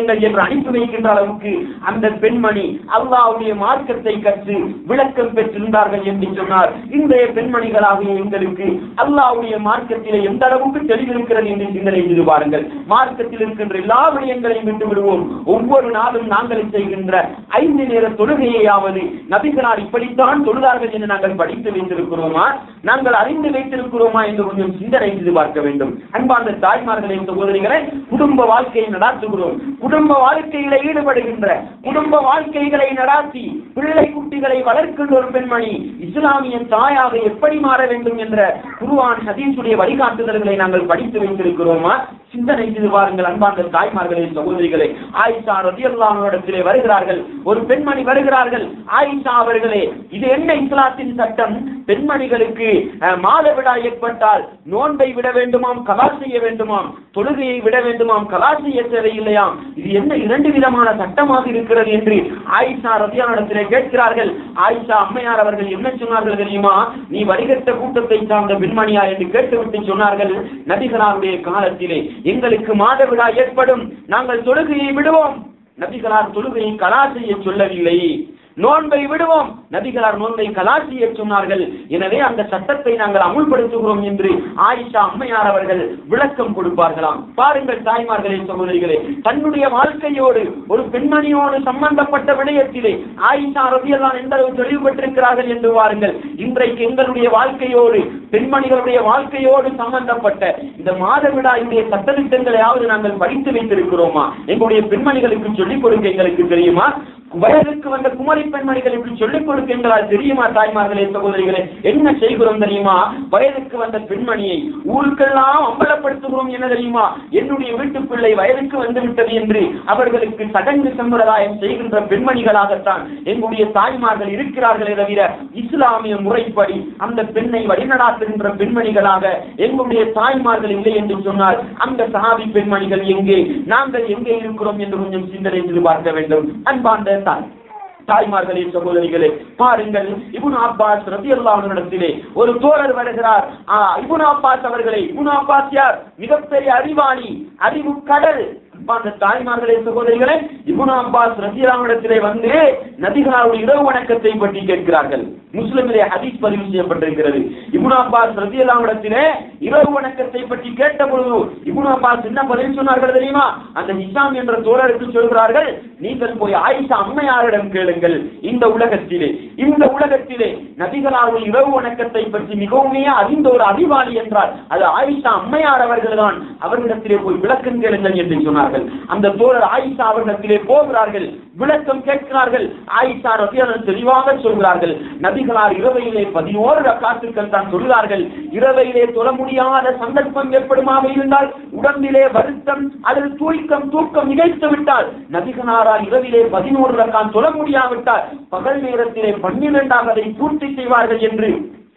செல்லுங்கள் என்று அனுப்பி வைக்கின்ற அளவுக்கு அந்த பெண்மணி அல்லாஹ்வுடைய மார்க்கத்தை கற்று விளக்கம் பெற்றிருந்தார்கள் என்று சொன்னார் இன்றைய பெண்மணிகளாகிய எங்களுக்கு அல்லாஹ்வுடைய மார்க்கத்திலே எந்த அளவுக்கு தெளிவிருக்கிறது என்று சிந்தனை செய்து பாருங்கள் மார்க்கத்தில் இருக்கின்ற எல்லா விடயங்களையும் விட்டு விடுவோம் ஒவ்வொரு நாளும் நாங்கள் செய்கின்ற ஐந்து நேர தொழுகையாவது நபிகளார் இப்படித்தான் தொழுதார்கள் என்று நாங்கள் படித்து வைத்திருக்கிறோமா நாங்கள் அறிந்து வைத்திருக்கிறோமா என்று கொஞ்சம் சிந்தனை செய்து பார்க்க வேண்டும் அன்பார்ந்த தாய்மார்களே சகோதரிகளை குடும்ப வாழ்க்கையை நடாத்துகிறோம் குடும்ப வாழ்க்கையில ஈடுபடுகின்ற குடும்ப வாழ்க்கைகளை நடாத்தி பிள்ளை குட்டிகளை வளர்க்கின்ற ஒரு பெண்மணி இஸ்லாமிய தாயாக எப்படி மாற வேண்டும் என்ற குருவான் ஹதீஸுடைய வழிகாட்டுதல்களை நாங்கள் படித்து வைத்திருக்கிறோமா சிந்தனை செய்து பாருங்கள் அன்பார்ந்த தாய்மார்களே சகோதரிகளே ஆயிஷா ரதியல்லாஹு இடத்திலே வருகிறார்கள் ஒரு பெண்மணி வருகிறார்கள் ஆயிஷா அவர்களே இது என்ன இஸ்லாத்தின் சட்டம் பெண்மணிகளுக்கு அஹ், மாதவிடாய் ஏற்பட்டால் நோன்பை விட வேண்டுமாம் கலா செய்ய வேண்டுமாம் தொழுகையை விட வேண்டுமாம் கலா செய்ய தேவையில்லையாம் இது என்ன இரண்டு விதமான சட்டமாக இருக்கிறது என்று ஆயிஷா ரதியானிடத்திலே கேட்கிறார்கள் ஆயிஷா அம்மையார் அவர்கள் என்ன சொன்னார்கள் தெரியுமா நீ வடிகட்ட கூட்டத்தை சார்ந்த பெண்மணியா என்று கேட்டுவிட்டு சொன்னார்கள் நபிகளாருடைய காலத்திலே எங்களுக்கு மாதவிடாய் ஏற்படும் நாங்கள் தொழுகையை விடுவோம் நபிகளார் தொழுகையை கலா செய்ய சொல்லவில்லை நோன்பை விடுவோம் நபிகளார் நோன்பை கலா செய்ய சொன்னார்கள் எனவே அந்த சட்டத்தை நாங்கள் அமுல்படுத்துகிறோம் என்று ஆயிஷா அம்மையார் அவர்கள் விளக்கம் கொடுப்பார்களாம் பாருங்கள் தாய்மார்களே சகோதரிகளே தன்னுடைய வாழ்க்கையோடு ஒரு பெண்மணியோடு சம்பந்தப்பட்ட விடயத்திலே ஆயிஷா ரபியல்லான் எந்த அளவு தெளிவு பெற்றிருக்கிறார்கள் என்று பாருங்கள் இன்றைக்கு எங்களுடைய வாழ்க்கையோடு பெண்மணிகளுடைய வாழ்க்கையோடு சம்பந்தப்பட்ட இந்த மாதவிடாயுடைய சட்டத்திட்டங்களையாவது நாங்கள் படித்து வைத்திருக்கிறோமா எங்களுடைய பெண்மணிகளுக்கு சொல்லிக் கொடுக்க எங்களுக்கு தெரியுமா வயதுக்கு வந்த குமரி பெண்மணிகள் இப்படி சொல்லிக் கொடுக்கின்றால் தெரியுமா தாய்மார்களே சகோதரிகளே என்ன செய்கிறோம் தெரியுமா வயதுக்கு வந்த பெண்மணியை ஊருக்கெல்லாம் அம்பலப்படுத்துகிறோம் என்ன தெரியுமா என்னுடைய வீட்டு பிள்ளை வயதுக்கு வந்து விட்டது என்று அவர்களுக்கு சடங்கு சம்பிரதாயம் செய்கின்ற பெண்மணிகளாகத்தான் எங்களுடைய தாய்மார்கள் இருக்கிறார்களே தவிர இஸ்லாமிய முறைப்படி அந்த பெண்ணை வழிநடாத்துகின்ற பெண்மணிகளாக எங்களுடைய தாய்மார்கள் இல்லை என்று சொன்னால் அந்த சஹாபி பெண்மணிகள் எங்கே நாங்கள் எங்கே இருக்கிறோம் என்று கொஞ்சம் சிந்தனை செய்து பார்க்க வேண்டும் அன்பார்ந்த தாய் தாய்மார்களே சகோதரிகளே பாருங்கள் இபுன் அப்பாஸ் ரதியல்லாஹு இடத்திலே ஒரு தோழர் வருகிறார் ஆ, இபுன் அப்பாஸ் அவர்களே இபுன் அப்பாஸ் யார் மிகப்பெரிய அறிவாளி அறிவு கடல் அந்த தாய்மார்களே சகோதரிகளே இபுன் அப்பாஸ் ரதியல்லாஹு வந்து நபிகளாருடைய இரவு வணக்கத்தை பற்றி கேட்கிறார்கள் முஸ்லிமிலே ஹதீஸ் பதிவு செய்யப்பட்டிருக்கிறது இபுன் அப்பாஸ் ரதியல்லாஹு இரவு வணக்கத்தை பற்றி கேட்ட பொழுது இபுன் அப்பாஸ் என்ன பதில் சொன்னார்கள் தெரியுமா அந்த ஹிஷாம் என்ற தோழருக்கு சொல்கிறார்கள் நீங்கள் போய் ஆயிஷா அம்மையாரிடம் கேளுங்கள் இந்த உலகத்திலே இந்த உலகத்திலே நபிகளாருடைய இரவு வணக்கத்தை பற்றி மிகவுமே அறிந்த ஒரு அறிவாளி என்றால் அது ஆயிஷா அம்மையார் அவர்கள்தான் அவர்களிடத்திலே போய் விளக்கம் கேளுங்கள் என்று சொன்னார்கள் அந்த தோழர் ஆயிஷா அவர்களிடத்திலே போகிறார்கள் விளக்கம் கேட்கிறார்கள் ஆயிஷா ரத்தியாளர் தெளிவாக சொல்கிறார்கள் நபிகளார் இரவையிலே பதினோரு ரக்காத்துக்கள் தான் சொல்கிறார்கள் இரவையிலே தொழ முடியாத சந்தர்ப்பம் ஏற்படுமாக இருந்தால் உடம்பிலே வருத்தம் அதில் தூக்கம் தூக்கம் நிகழ்த்து விட்டால் நபிகளாரால் இரவிலே பதினோரு ரக்கான் தொழ முடியாவிட்டால் பகல் நேரத்திலே பன்னிரண்டாக அதை பூர்த்தி செய்வார்கள் என்று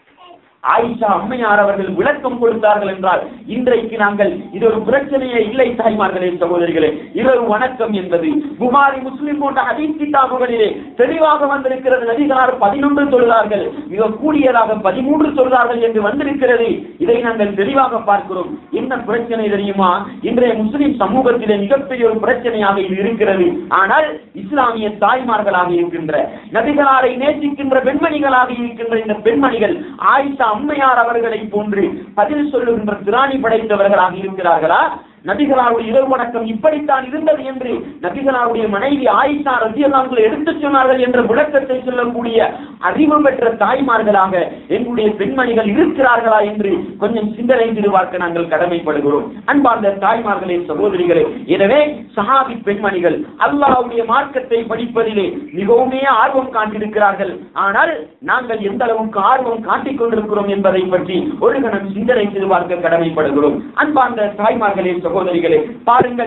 ஆயிஷா அம்மையார் அவர்கள் விளக்கம் கொடுத்தார்கள் என்றால் இன்றைக்கு நாங்கள் இது ஒரு பிரச்சனையே இல்லை தாய்மார்களே சகோதரிகளே இரவு வணக்கம் என்பது புகாரி முஸ்லிம் போன்ற ஹதீஸ் கிதாபுகளிலே தெளிவாக வந்திருக்கிறது நபிகளார் பதினொன்று தொழுதார்கள் மிக கூடியதாக பதிமூன்று தொழுதார்கள் என்று வந்திருக்கிறது இதை நாங்கள் தெளிவாக பார்க்கிறோம் என்ன பிரச்சனை தெரியுமா இன்றைய முஸ்லிம் சமூகத்திலே மிகப்பெரிய ஒரு பிரச்சனையாக இது இருக்கிறது ஆனால் இஸ்லாமிய தாய்மார்களாக இருக்கின்ற நபிகளாரை நேசிக்கின்ற பெண்மணிகளாக இருக்கின்ற இந்த பெண்மணிகள் ஆயிஷா அம்மையார் அவர்களை போன்று பதில் சொல்லுகின்ற திராணி படைத்தவர்களாக இருக்கிறார்களா நபிகளாருடைய இரவு வணக்கம் இப்படித்தான் இருந்தது என்று நபிகளாருடைய மனைவி ஆயிஷா ரத்தியல்லாங்களை எடுத்துச் சொன்னார்கள் என்ற விளக்கத்தை சொல்லக்கூடிய அறிவு பெற்ற தாய்மார்களாக எங்களுடைய பெண்மணிகள் இருக்கிறார்களா என்று கொஞ்சம் சிந்தனை செய்து பார்க்க நாங்கள் கடமைப்படுகிறோம் அன்பார்ந்த தாய்மார்களே சகோதரிகளே எனவே சஹாபி பெண்மணிகள் அல்லாஹ்வுடைய மார்க்கத்தை படிப்பதிலே மிகவுமே ஆர்வம் காட்டியிருக்கிறார்கள் ஆனால் நாங்கள் எந்த அளவுக்கு ஆர்வம் காட்டிக் கொண்டிருக்கிறோம் என்பதை பற்றி ஒரு கணம் சிந்தனை செய்து பார்க்க கடமைப்படுகிறோம் அன்பார்ந்த தாய்மார்களே சகோதரிகளே பாருங்கள்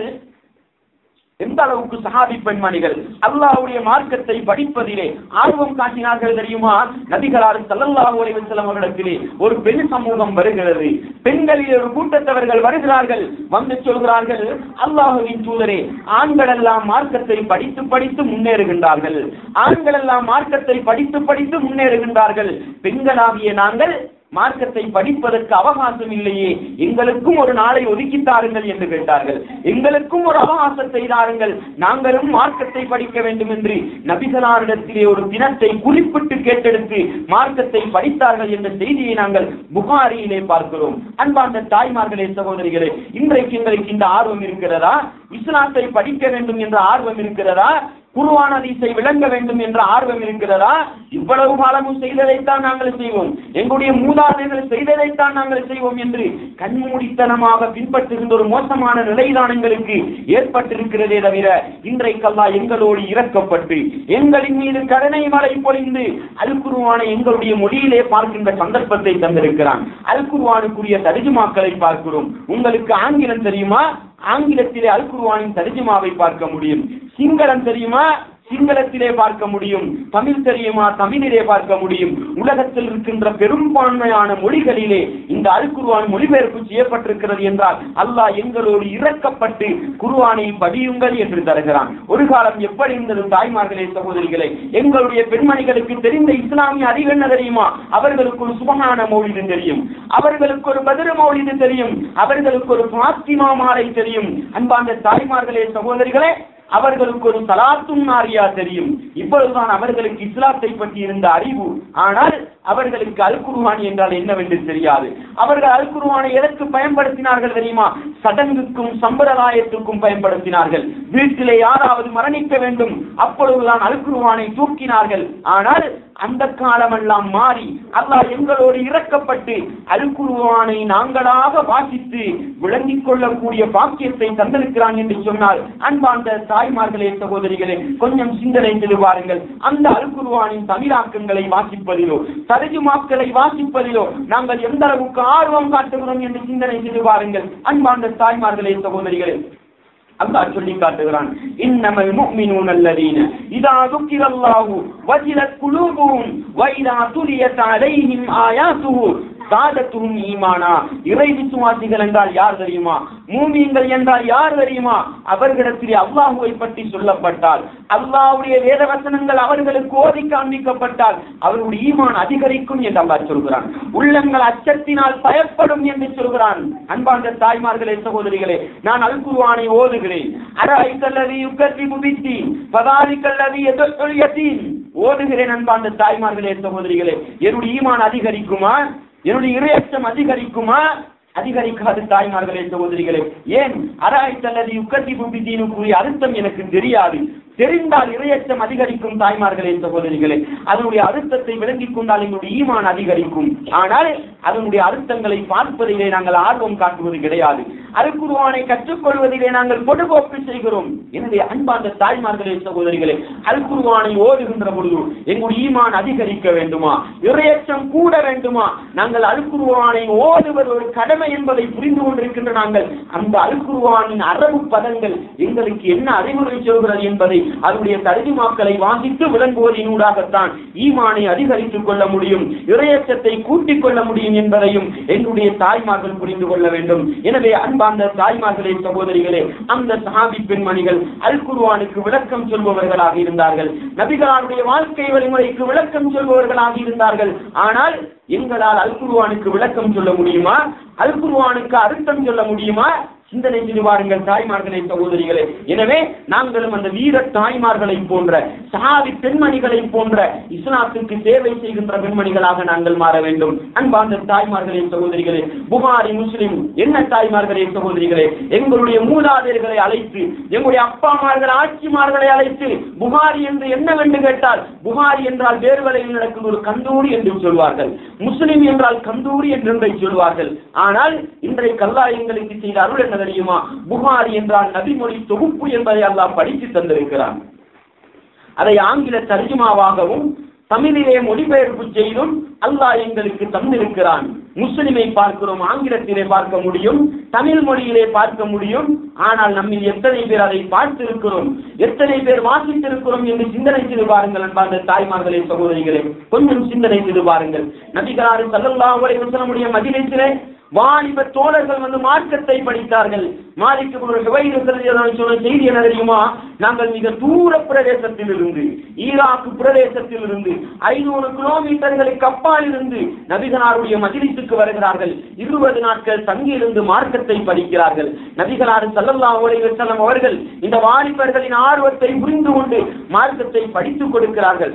எந்த அளவுக்கு சஹாபி பெண்மணிகள் அல்லாஹ்வுடைய மார்க்கத்தை படிப்பதிலே ஆர்வம் காட்டினார்கள் தெரியுமா நபிகளார் ஸல்லல்லாஹு அலைஹி வஸல்லம் அவர்களிடத்திலே ஒரு பெண் சமூகம் வருகிறது பெண்களில் ஒரு கூட்டத்தவர்கள் வருகிறார்கள் வந்து சொல்கிறார்கள் அல்லாஹ்வின் தூதரே ஆண்கள் எல்லாம் மார்க்கத்தை படித்து படித்து முன்னேறுகின்றார்கள் ஆண்கள் எல்லாம் மார்க்கத்தை படித்து படித்து முன்னேறுகின்றார்கள் பெண்களாகிய நாங்கள் மார்க்கத்தை படிப்பதற்கு அவகாசம் இல்லையே எங்களுக்கும் ஒரு நாளை ஒதுக்கி தாருங்கள் என்று கேட்டார்கள் எங்களுக்கும் ஒரு அவகாசத்தை தாருங்கள் நாங்களும் மார்க்கத்தை படிக்க வேண்டும் என்று நபிகளாரிடத்திலே ஒரு தினத்தை குறிப்பிட்டு கேட்டெடுத்து மார்க்கத்தை படித்தார்கள் என்ற செய்தியை நாங்கள் புகாரியிலே பார்க்கிறோம் அன்பார்ந்த தாய்மார்களே சகோதரிகளே இன்றைக்கு எங்களுக்கு இந்த ஆர்வம் இருக்கிறதா இஸ்லாத்தை படிக்க வேண்டும் என்ற ஆர்வம் இருக்கிறதா குருவான ஹதீஸை விளங்க வேண்டும் என்ற ஆர்வம் இருக்கிறதா இவ்வளவு காலமும் செய்ததைத்தான் நாங்கள் செய்வோம் எங்களுடைய மூதாதையர்கள் செய்ததைத்தான் நாங்கள் செய்வோம் என்று கண்மூடித்தனமாக பின்பற்றுகின்ற ஒரு மோசமான நிலைதான் எங்களுக்கு ஏற்பட்டிருக்கிறதே தவிர இன்றைக்கெல்லாம் எங்களோடு இறக்கப்பட்டு எங்களின் மீது கருணை மழை பொழிந்து அல் குருவானை எங்களுடைய மொழியிலே பார்க்கின்ற சந்தர்ப்பத்தை தந்திருக்கிறான் அல் குருவானுக்குரிய தரிஜுமாக்களை பார்க்கிறோம் உங்களுக்கு ஆங்கிலம் தெரியுமா ஆங்கிலத்திலே அல் குருவானின் தரிஜுமாவை பார்க்க முடியும் சிங்களம் தெரியுமா சிங்களத்திலே பார்க்க முடியும் தமிழ் தெரியுமா தமிழிலே பார்க்க முடியும் உலகத்தில் இருக்கின்ற பெரும்பான்மையான மொழிகளிலே இந்த அல் குருவான் மொழிபெயர்ப்பு செய்யப்பட்டிருக்கிறது என்றால் அல்லாஹ் எங்களோடு இறக்கப்பட்டு குருவானை படியுங்கள் என்று தருகிறான் ஒரு காலம் எப்படி இருந்தது தாய்மார்களே சகோதரிகளே எங்களுடைய பெண்மணிகளுக்கு தெரிந்த இஸ்லாமிய அறிவு என்ன தெரியுமா அவர்களுக்கு ஒரு சுபகான மௌலிது தெரியும் அவர்களுக்கு ஒரு பதிர மௌலிது தெரியும் அவர்களுக்கு ஒரு பாத்திமா மாலை தெரியும் அன்பார்ந்த தாய்மார்களே சகோதரிகளே அவர்களுக்கு ஒரு சலாத்தும் நாரியா தெரியும் இப்பொழுதுதான் அவர்களுக்கு இஸ்லாத்தை பற்றி இருந்த அறிவு ஆனால் அவர்களுக்கு அல் குர்ஆன் என்றால் என்னவென்று தெரியாது அவர்கள் அல் குர்ஆனை எதற்கு பயன்படுத்தினார்கள் தெரியுமா சடங்குக்கும் சம்பிரதாயத்துக்கும் பயன்படுத்தினார்கள் வீட்டிலே யாராவது மரணிக்க வேண்டும் அப்பொழுதுதான் அல் குர்ஆனை தூக்கினார்கள் ஆனால் அந்த காலமெல்லாம் மாறி அல்லாஹ் எங்களோடு இறக்கப்பட்டு அல் குர்ஆனை நாங்களாக வாசித்து விளங்கிக் கொள்ளக்கூடிய பாக்கியத்தை தந்திருக்கிறான் என்று சொன்னால் அன்பார்ந்த தாய்மார்களே சகோதரிகளே கொஞ்சம் சிந்தனை செய்து பாருங்கள் அந்த அல் குர்ஆனின் தமிழாக்கங்களை வாசிப்பதிலோ தர்ஜுமாக்களை வாசிப்பதிலோ நாங்கள் எந்த அளவுக்கு ஆர்வம் காட்டுகிறோம் என்று சிந்தனை செய்து பாருங்கள் அன்பார்ந்த தாய்மார்களே சகோதரிகளே அல்லாஹ் சொல்லி காட்டுகிறான் இன்னமல் முஃமினூன அல்லதீன இதா துக்கிரல்லாஹு வஜிலத் குலூபுஹும் வ இதா துலியத் அலைஹிம் ஆயாத்துஹு சாதத்துஹும் ஈமானா இறை விசுவாசிகள் என்றால் யார் தெரியுமா மூமியங்கள் என்றால் யார் தெரியுமா அவர்களிடத்திலே அல்லாஹுவை பற்றி சொல்லப்பட்டால் அல்லாஹ்வுடைய வேத வசனங்கள் அவர்களுக்கு ஓதி காண்பிக்கப்பட்டால் அவர்களுடைய ஈமான் அதிகரிக்கும் என்று அல்லாஹ் சொல்கிறான் உள்ளங்கள் அச்சத்தினால் பயப்படும் என்று சொல்கிறான் அன்பார்ந்த தாய்மார்களே சகோதரிகளே நான் அல் குர்ஆனை ஓதுகிறேன் அரைக்கல்லதி யுக்கத்தி முபித்தி பதாரிக்கல்லதி எதிர்த்தொல் யதீம் ஓதுகிறேன் அன்பார்ந்த தாய்மார்களே சகோதரிகளே என்னுடைய ஈமான் அதிகரிக்குமா என்னுடைய இரையச்சம் அதிகரிக்குமா அதிகரிக்காது தாய்மார்களே சகோதரிகளே ஏன் அராய்த்தல்லது யுக்கத்தி புபிதீனுக்குரிய அர்த்தம் எனக்கு தெரியாது தெரிந்தால் இரையச்சம் அதிகரிக்கும் தாய்மார்களே சகோதரிகளே அதனுடைய அர்த்தத்தை விளங்கிக் கொண்டால் எங்களுடைய ஈமான் அதிகரிக்கும் ஆனால் அதனுடைய அர்த்தங்களை பார்ப்பதிலே நாங்கள் ஆர்வம் காட்டுவது கிடையாது அல்குருவானை கற்றுக்கொள்வதிலே நாங்கள் பொடுபோக்கு செய்கிறோம் எனவே அன்பார்ந்த தாய்மார்களே சகோதரிகளே அல்குருவானை ஓதுகின்ற பொழுது எங்களுடைய ஈமான் அதிகரிக்க வேண்டுமா இரையச்சம் கூட வேண்டுமா நாங்கள் அல்குருவானை ஓதுவது ஒரு கடமை என்பதை புரிந்து கொண்டிருக்கின்ற நாங்கள் அந்த அல்குருவானின் அரபு பதங்கள் எங்களுக்கு என்ன அறிவுரை சொல்கிறது என்பதை அதனுடைய தருதிமாக்களை வாசித்து விளங்குவதனூடாகத்தான் ஈமானை அதிகரித்துக் கொள்ள முடியும் இரையச்சத்தை கூட்டிக் கொள்ள முடியும் என்பதையும் என்னுடைய தாய்மார்கள் புரிந்து கொள்ள வேண்டும் எனவே அன்பார்ந்த தாய்மார்களே சகோதரிகளே அந்த சஹாபி பெண்மணிகள் அல் குர்ஆனுக்கு விளக்கம் சொல்பவர்களாக இருந்தார்கள் நபிகளாருடைய வாழ்க்கை வழிமுறைக்கு விளக்கம் சொல்பவர்களாக இருந்தார்கள் ஆனால் எங்களால் அல் குர்ஆனுக்கு விளக்கம் சொல்ல முடியுமா அல் குர்ஆனுக்கு அர்த்தம் சொல்ல முடியுமா சிந்தனை செய்து பாருங்கள் தாய்மார்களே சகோதரிகளே எனவே நாங்களும் அந்த வீர தாய்மார்களை போன்ற சஹாபி பெண்மணிகளை போன்ற இஸ்லாத்துக்கு சேவை செய்கின்ற பெண்மணிகளாக நாங்கள் மாற வேண்டும் அன்பார்ந்த தாய்மார்களே சகோதரிகளே புகாரி முஸ்லிம் என்ன தாய்மார்களே சகோதரிகளே எங்களுடைய மூதாதையர்களை அழைத்து எங்களுடைய அப்பாமார்கள் ஆட்சிமார்களை அழைத்து புகாரி என்று என்னவென்று கேட்டால் புகாரி என்றால் வேறு வலையில் நடக்கும் ஒரு கந்தூரி என்று சொல்வார்கள் முஸ்லிம் என்றால் கந்தூரி என்று ஒன்றை சொல்வார்கள் ஆனால் இன்றைக்கு அல்லாஹ் எங்களுக்கு செய்த அருள் என்ன தெரியுமா புகாரி என்றால் நபிமொழி தொகுப்பு என்பதை அல்லாஹ் படித்து தந்திருக்கிறான் அதை ஆங்கில தர்ஜுமாவாகவும் தமிழிலே மொழிபெயர்ப்பு செய்தும் அல்லாஹ் எங்களுக்கு தந்திருக்கிறான் முஸ்லிமை பார்க்கிறோம் ஆங்கிலத்திலே பார்க்க முடியும் தமிழ் மொழியிலே பார்க்க முடியும் ஆனால் நம்மில் எத்தனை பேர் அதை பார்த்திருக்கிறோம் எத்தனை பேர் வாசித்திருக்கிறோம் என்று சிந்தனை செய்து பாருங்கள் அன்பார்ந்த தாய்மார்களே சகோதரிகளே கொஞ்சம் சிந்தனை செய்து பாருங்கள் நபிகளாறு சல்லல்லாஹு அலைஹி வஸல்லமுடைய மஜ்லிஸிலே வாலிப தோழர்கள் வந்து மார்க்கத்தை படித்தார்கள் மாலிக்கு ஒரு சொன்ன செய்தி என்ன தெரியுமா நாங்கள் மிக தூர பிரதேசத்தில் இருந்து ஈராக்கு பிரதேசத்தில் இருந்து ஐநூறு கிலோமீட்டர்களுக்கு அப்பால் இருந்து நபிகளாருடைய மஜிலிசுக்கு வருகிறார்கள் இருபது நாட்கள் தங்கியிருந்து மார்க்கத்தை படிக்கிறார்கள் நபிகளாறு சல்லல்லாஹு அலைஹி வஸல்லம் அவர்கள் இந்த வாலிபர்களின் ஆர்வத்தை புரிந்து கொண்டு மார்க்கத்தை படித்துக் கொடுக்கிறார்கள்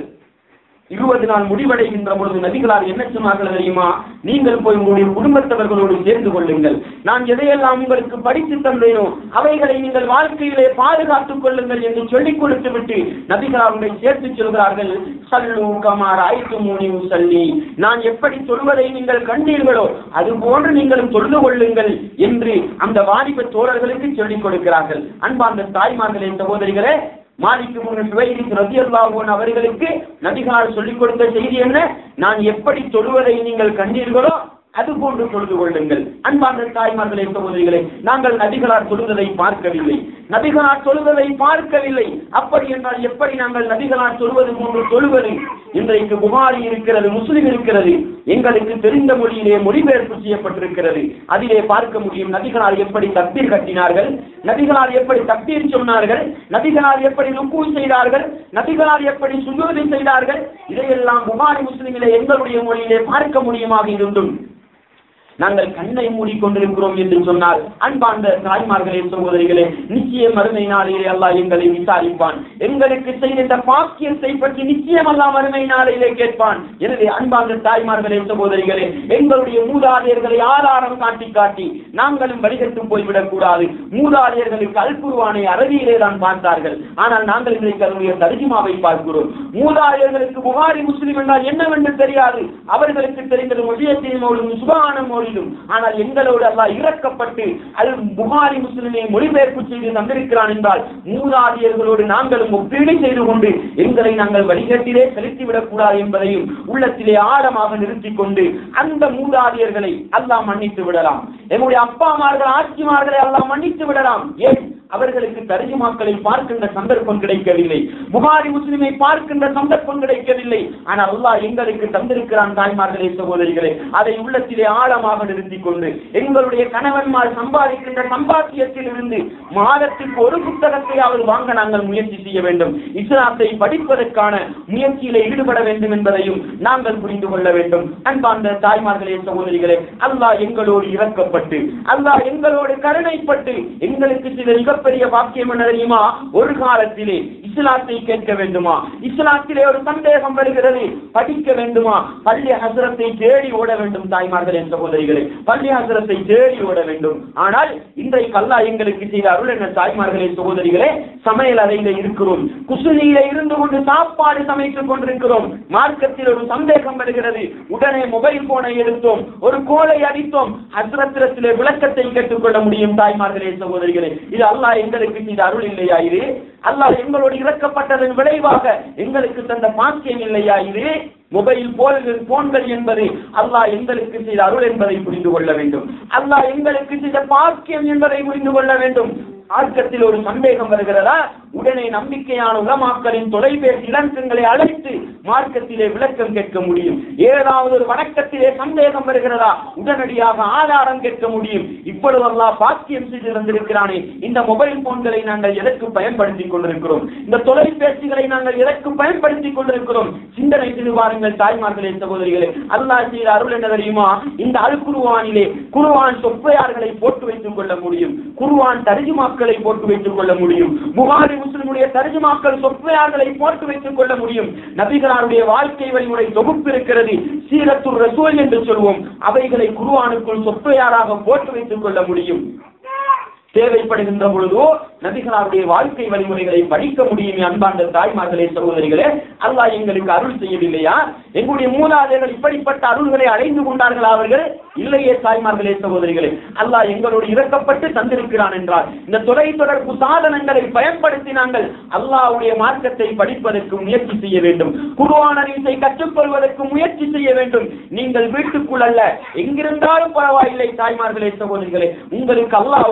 இருபது நாள் முடிவடைகின்ற பொழுது நபிகளார் என்ன சொன்னார்கள் தெரியுமா நீங்கள் போய் உங்களுடைய குடும்பத்தவர்களோடு சேர்ந்து கொள்ளுங்கள் நான் எதையெல்லாம் உங்களுக்கு படித்து தந்தேனோ அவைகளை நீங்கள் வாழ்க்கையிலே பாதுகாத்துக் கொள்ளுங்கள் என்று சொல்லிக் கொடுத்து விட்டு நபிகளாருடைய சேர்த்து சொல்கிறார்கள் சல்லு கமார் ஆயிரத்து மூணு சல்லி நான் எப்படி சொல்வதை நீங்கள் கண்டீர்களோ அது போன்று நீங்களும் தொழுது கொள்ளுங்கள் என்று அந்த வாலிப தோழர்களுக்கு சொல்லிக் கொடுக்கிறார்கள் அன்பார்ந்த தாய்மார்களே சகோதரிகளே மாலிக்கு முன் சுவைக்கு ரதியல்லாஹுவன் அவர்களுக்கு நபிகளார் சொல்லிக் கொடுத்த செய்தி என்ன நான் எப்படி தொழுவதை நீங்கள் கண்டீர்களோ அது போன்று தொழுது கொள்ளுங்கள் அன்பார்ந்த தாய்மார்களே சகோதரிகளே நாங்கள் நபிகளார் தொழுவதை பார்க்கவில்லை நபிகளார் தொழுவதை பார்க்கவில்லை அப்படி என்றால் எப்படி நாங்கள் நபிகளார் தொழுவது போன்று தொழுவது இன்றைக்கு புகாரி இருக்கிறது முஸ்லிம் இருக்கிறது எங்களுக்கு தெரிந்த மொழியிலே மொழிபெயர்ப்பு செய்யப்பட்டிருக்கிறது அதிலே பார்க்க முடியும் நபிகளார் எப்படி தப்பீர் கட்டினார்கள் நபிகளார் எப்படி தப்பீர் சொன்னார்கள் நபிகளார் எப்படி லுக்கு செய்தார்கள் நபிகளார் எப்படி சுஜூதி செய்தார்கள் இதையெல்லாம் புகாரி முஸ்லிமிலே எங்களுடைய மொழியிலே பார்க்க முடியுமாக இருந்தும் நாங்கள் கண்ணை மூடிக்கொண்டிருக்கிறோம் என்று சொன்னால் அன்பார்ந்த தாய்மார்களே சகோதரிகளே நிச்சய மறுமை நாளிலே அல்லாஹ் எங்களை விசாரிப்பான் எங்களுக்கு செய்த இந்த பாக்கியத்தை பற்றி நிச்சயம் அல்லாஹ் மறுமை நாளிலே கேட்பான் எனவே அன்பார்ந்த தாய்மார்களே சகோதரிகளே எங்களுடைய மூதாதையர்களை ஆதாரம் காட்டி காட்டி நாங்களும் வழிகட்டு போய்விடக் கூடாது மூதாதையர்களுக்கு அல்புருவானை அரபியிலே தான் பார்த்தார்கள் ஆனால் நாங்கள் இன்றைக்கு அதனுடைய தர்ஜிமாவை பார்க்கிறோம் மூதாதையர்களுக்கு புகாரி முஸ்லிம் என்றால் என்னவென்று தெரியாது அவர்களுக்கு தெரிந்தது மொழியத்தின் மொழியும் சுகான மொழியும் ஆனால் எங்களோடு அல்லாஹ் இறக்கப்பட்டு அது புகாரி முஸ்லிமை மொழிபெயர்ப்பு செய்து தந்திருக்கிறான் என்றால் மூதாதியர்களோடு நாங்களும் ஒப்பீடு செய்து கொண்டு எங்களை நாங்கள் வழிகட்டிலே செலுத்திவிடக் கூடாது என்பதையும் உள்ளத்திலே ஆழமாக நிறுத்திக் கொண்டு அந்த மூதாதியர்களை அல்லாஹ் மன்னித்து விடலாம் எங்களுடைய அப்பாமார்கள் ஆட்சிமார்களை அல்லாஹ் மன்னித்து விடலாம் ஏன் அவர்களுக்கு தர்ஜுமாக்களை பார்க்கின்ற சந்தர்ப்பம் கிடைக்கவில்லை புகாரி முஸ்லிமை பார்க்கின்ற சந்தர்ப்பம் கிடைக்கவில்லை ஆனால் அல்லாஹ் எங்களுக்கு தந்திருக்கிறான் தாய்மார்களே சகோதரிகளே அதை உள்ளத்திலே ஆழமாக நிறுத்திக் கொண்டு எங்களுடைய கணவன்மார் சம்பாதிக்கின்ற சம்பாத்தியத்தில் இருந்து மாதத்திற்கு ஒரு புத்தகத்தையாவது வாங்க நாங்கள் முயற்சி செய்ய வேண்டும் இஸ்லாத்தை படிப்பதற்கான முயற்சியில ஈடுபட வேண்டும் என்பதையும் நாங்கள் புரிந்து கொள்ள வேண்டும் அன்பார்ந்த தாய்மார்களே சகோதரிகளே அல்லாஹ் எங்களோடு இறக்கப்பட்டு அல்லாஹ் எங்களோடு கருணைப்பட்டு எங்களுக்கு சில மிகப்பெரிய வாக்கியம் என்ன தெரியுமா ஒரு காலத்திலே இஸ்லாத்தை கேட்க வேண்டுமா இஸ்லாத்திலே ஒரு சந்தேகம் வருகிறது படிக்க வேண்டுமா பள்ளி ஹசரத்தை தேடி ஓட வேண்டும் தாய்மார்களே சகோதரிகளே பள்ளி ஹசரத்தை தேடி ஓட வேண்டும் ஆனால் இன்றைக்கு அல்லாஹ் எங்களுக்கு செய்த அருள் என்ன தாய்மார்களே சகோதரிகளே சமையல் அறையில இருக்கிறோம் குசுனியில இருந்து கொண்டு சாப்பாடு சமைத்துக் கொண்டிருக்கிறோம் மார்க்கத்தில் ஒரு சந்தேகம் வருகிறது உடனே மொபைல் போனை எடுத்தோம் ஒரு கோலை அடித்தோம் ஹசரத்திரத்திலே விளக்கத்தை கேட்டுக்கொள்ள முடியும் தாய்மார்களே சகோதரிகளே இது அல்லாஹ் எங்களுக்கு செய்த அருள் இல்லையா இது அல்லாஹ் எங்களோடு இறக்கப்பட்டதன் விளைவாக எங்களுக்கு தந்த பாக்கியம் இல்லையா இது மொபைல் போன்கள் போன்கள் என்பது அல்லாஹ் எங்களுக்கு செய்த அருள் என்பதை புரிந்து கொள்ள வேண்டும் அல்லாஹ் எங்களுக்கு செய்த பாக்கியம் என்பதை புரிந்து கொள்ள வேண்டும் ஆர்க்கத்தில் ஒரு சந்தேகம் வருகிறதா உடனே நம்பிக்கையான உலமாக்களின் தொலைபேசி இலக்கங்களை அழைத்து மார்க்கத்திலே விளக்கம் கேட்க முடியும் ஏதாவது ஒரு வணக்கத்திலே சந்தேகம் வருகிறதா உடனடியாக ஆதாரம் கேட்க முடியும் இப்பொழுதெல்லாம் பாக்கியம் செய்து வந்திருக்கிறானே இந்த மொபைல் போன்களை நாங்கள் எதற்கு பயன்படுத்திக் கொண்டிருக்கிறோம் இந்த தொலைபேசிகளை நாங்கள் எதற்கு பயன்படுத்திக் கொண்டிருக்கிறோம் சிந்தனை செய்து பாருங்கள் தாய்மார்களே சகோதரிகளே அல்லாஹ் செய்த அருள் என்ன தெரியுமா இந்த அல் குருவானிலே குருவான் சொப்பையார்களை போட்டு வைத்துக் கொள்ள முடியும் குருவான் தரிஜுமாக்களை போட்டு வைத்துக் கொள்ள முடியும் புகாரி முஸ்லிமுடைய தரிஜுமாக்கள் சொப்பையார்களை போட்டு வைத்துக் கொள்ள முடியும் நபிகளாருடைய வாழ்க்கை வழிமுறை தொகுப்பு இருக்கிறது சீரத்துர் ரசூல் என்று சொல்வோம் அவைகளை குருவானுக்குள் சொப்பையாராக போட்டு வைத்துக் கொள்ள முடியும் தேவைப்படுகின்ற பொழுதோ நபிகளாருடைய வாழ்க்கை வழிமுறைகளை படிக்க முடியும் அன்பார்ந்த தாய்மார்களே சகோதரிகளே அல்லாஹ் எங்களுக்கு அருள் செய்யவில்லையா எங்களுடைய மூலாதையர்கள் இப்படிப்பட்ட அருள்களை அடைந்து கொண்டார்கள் அவர்கள் இல்லையே தாய்மார்களே சகோதரிகளே அல்லாஹ் எங்களோடு இறக்கப்பட்டு தந்திருக்கிறான் என்றால் இந்த தொலை தொடர்பு சாதனங்களை பயன்படுத்தி நாங்கள் அல்லாஹ்வுடைய மார்க்கத்தை படிப்பதற்கு முயற்சி செய்ய வேண்டும் குருவான அறிவித்தை கற்றுக்கொள்வதற்கு முயற்சி செய்ய வேண்டும் நீங்கள் வீட்டுக்குள் அல்ல எங்கிருந்தாலும் பரவாயில்லை தாய்மார்களே சகோதரிகளே உங்களுக்கு அல்லாஹ்வுடைய மார்க்க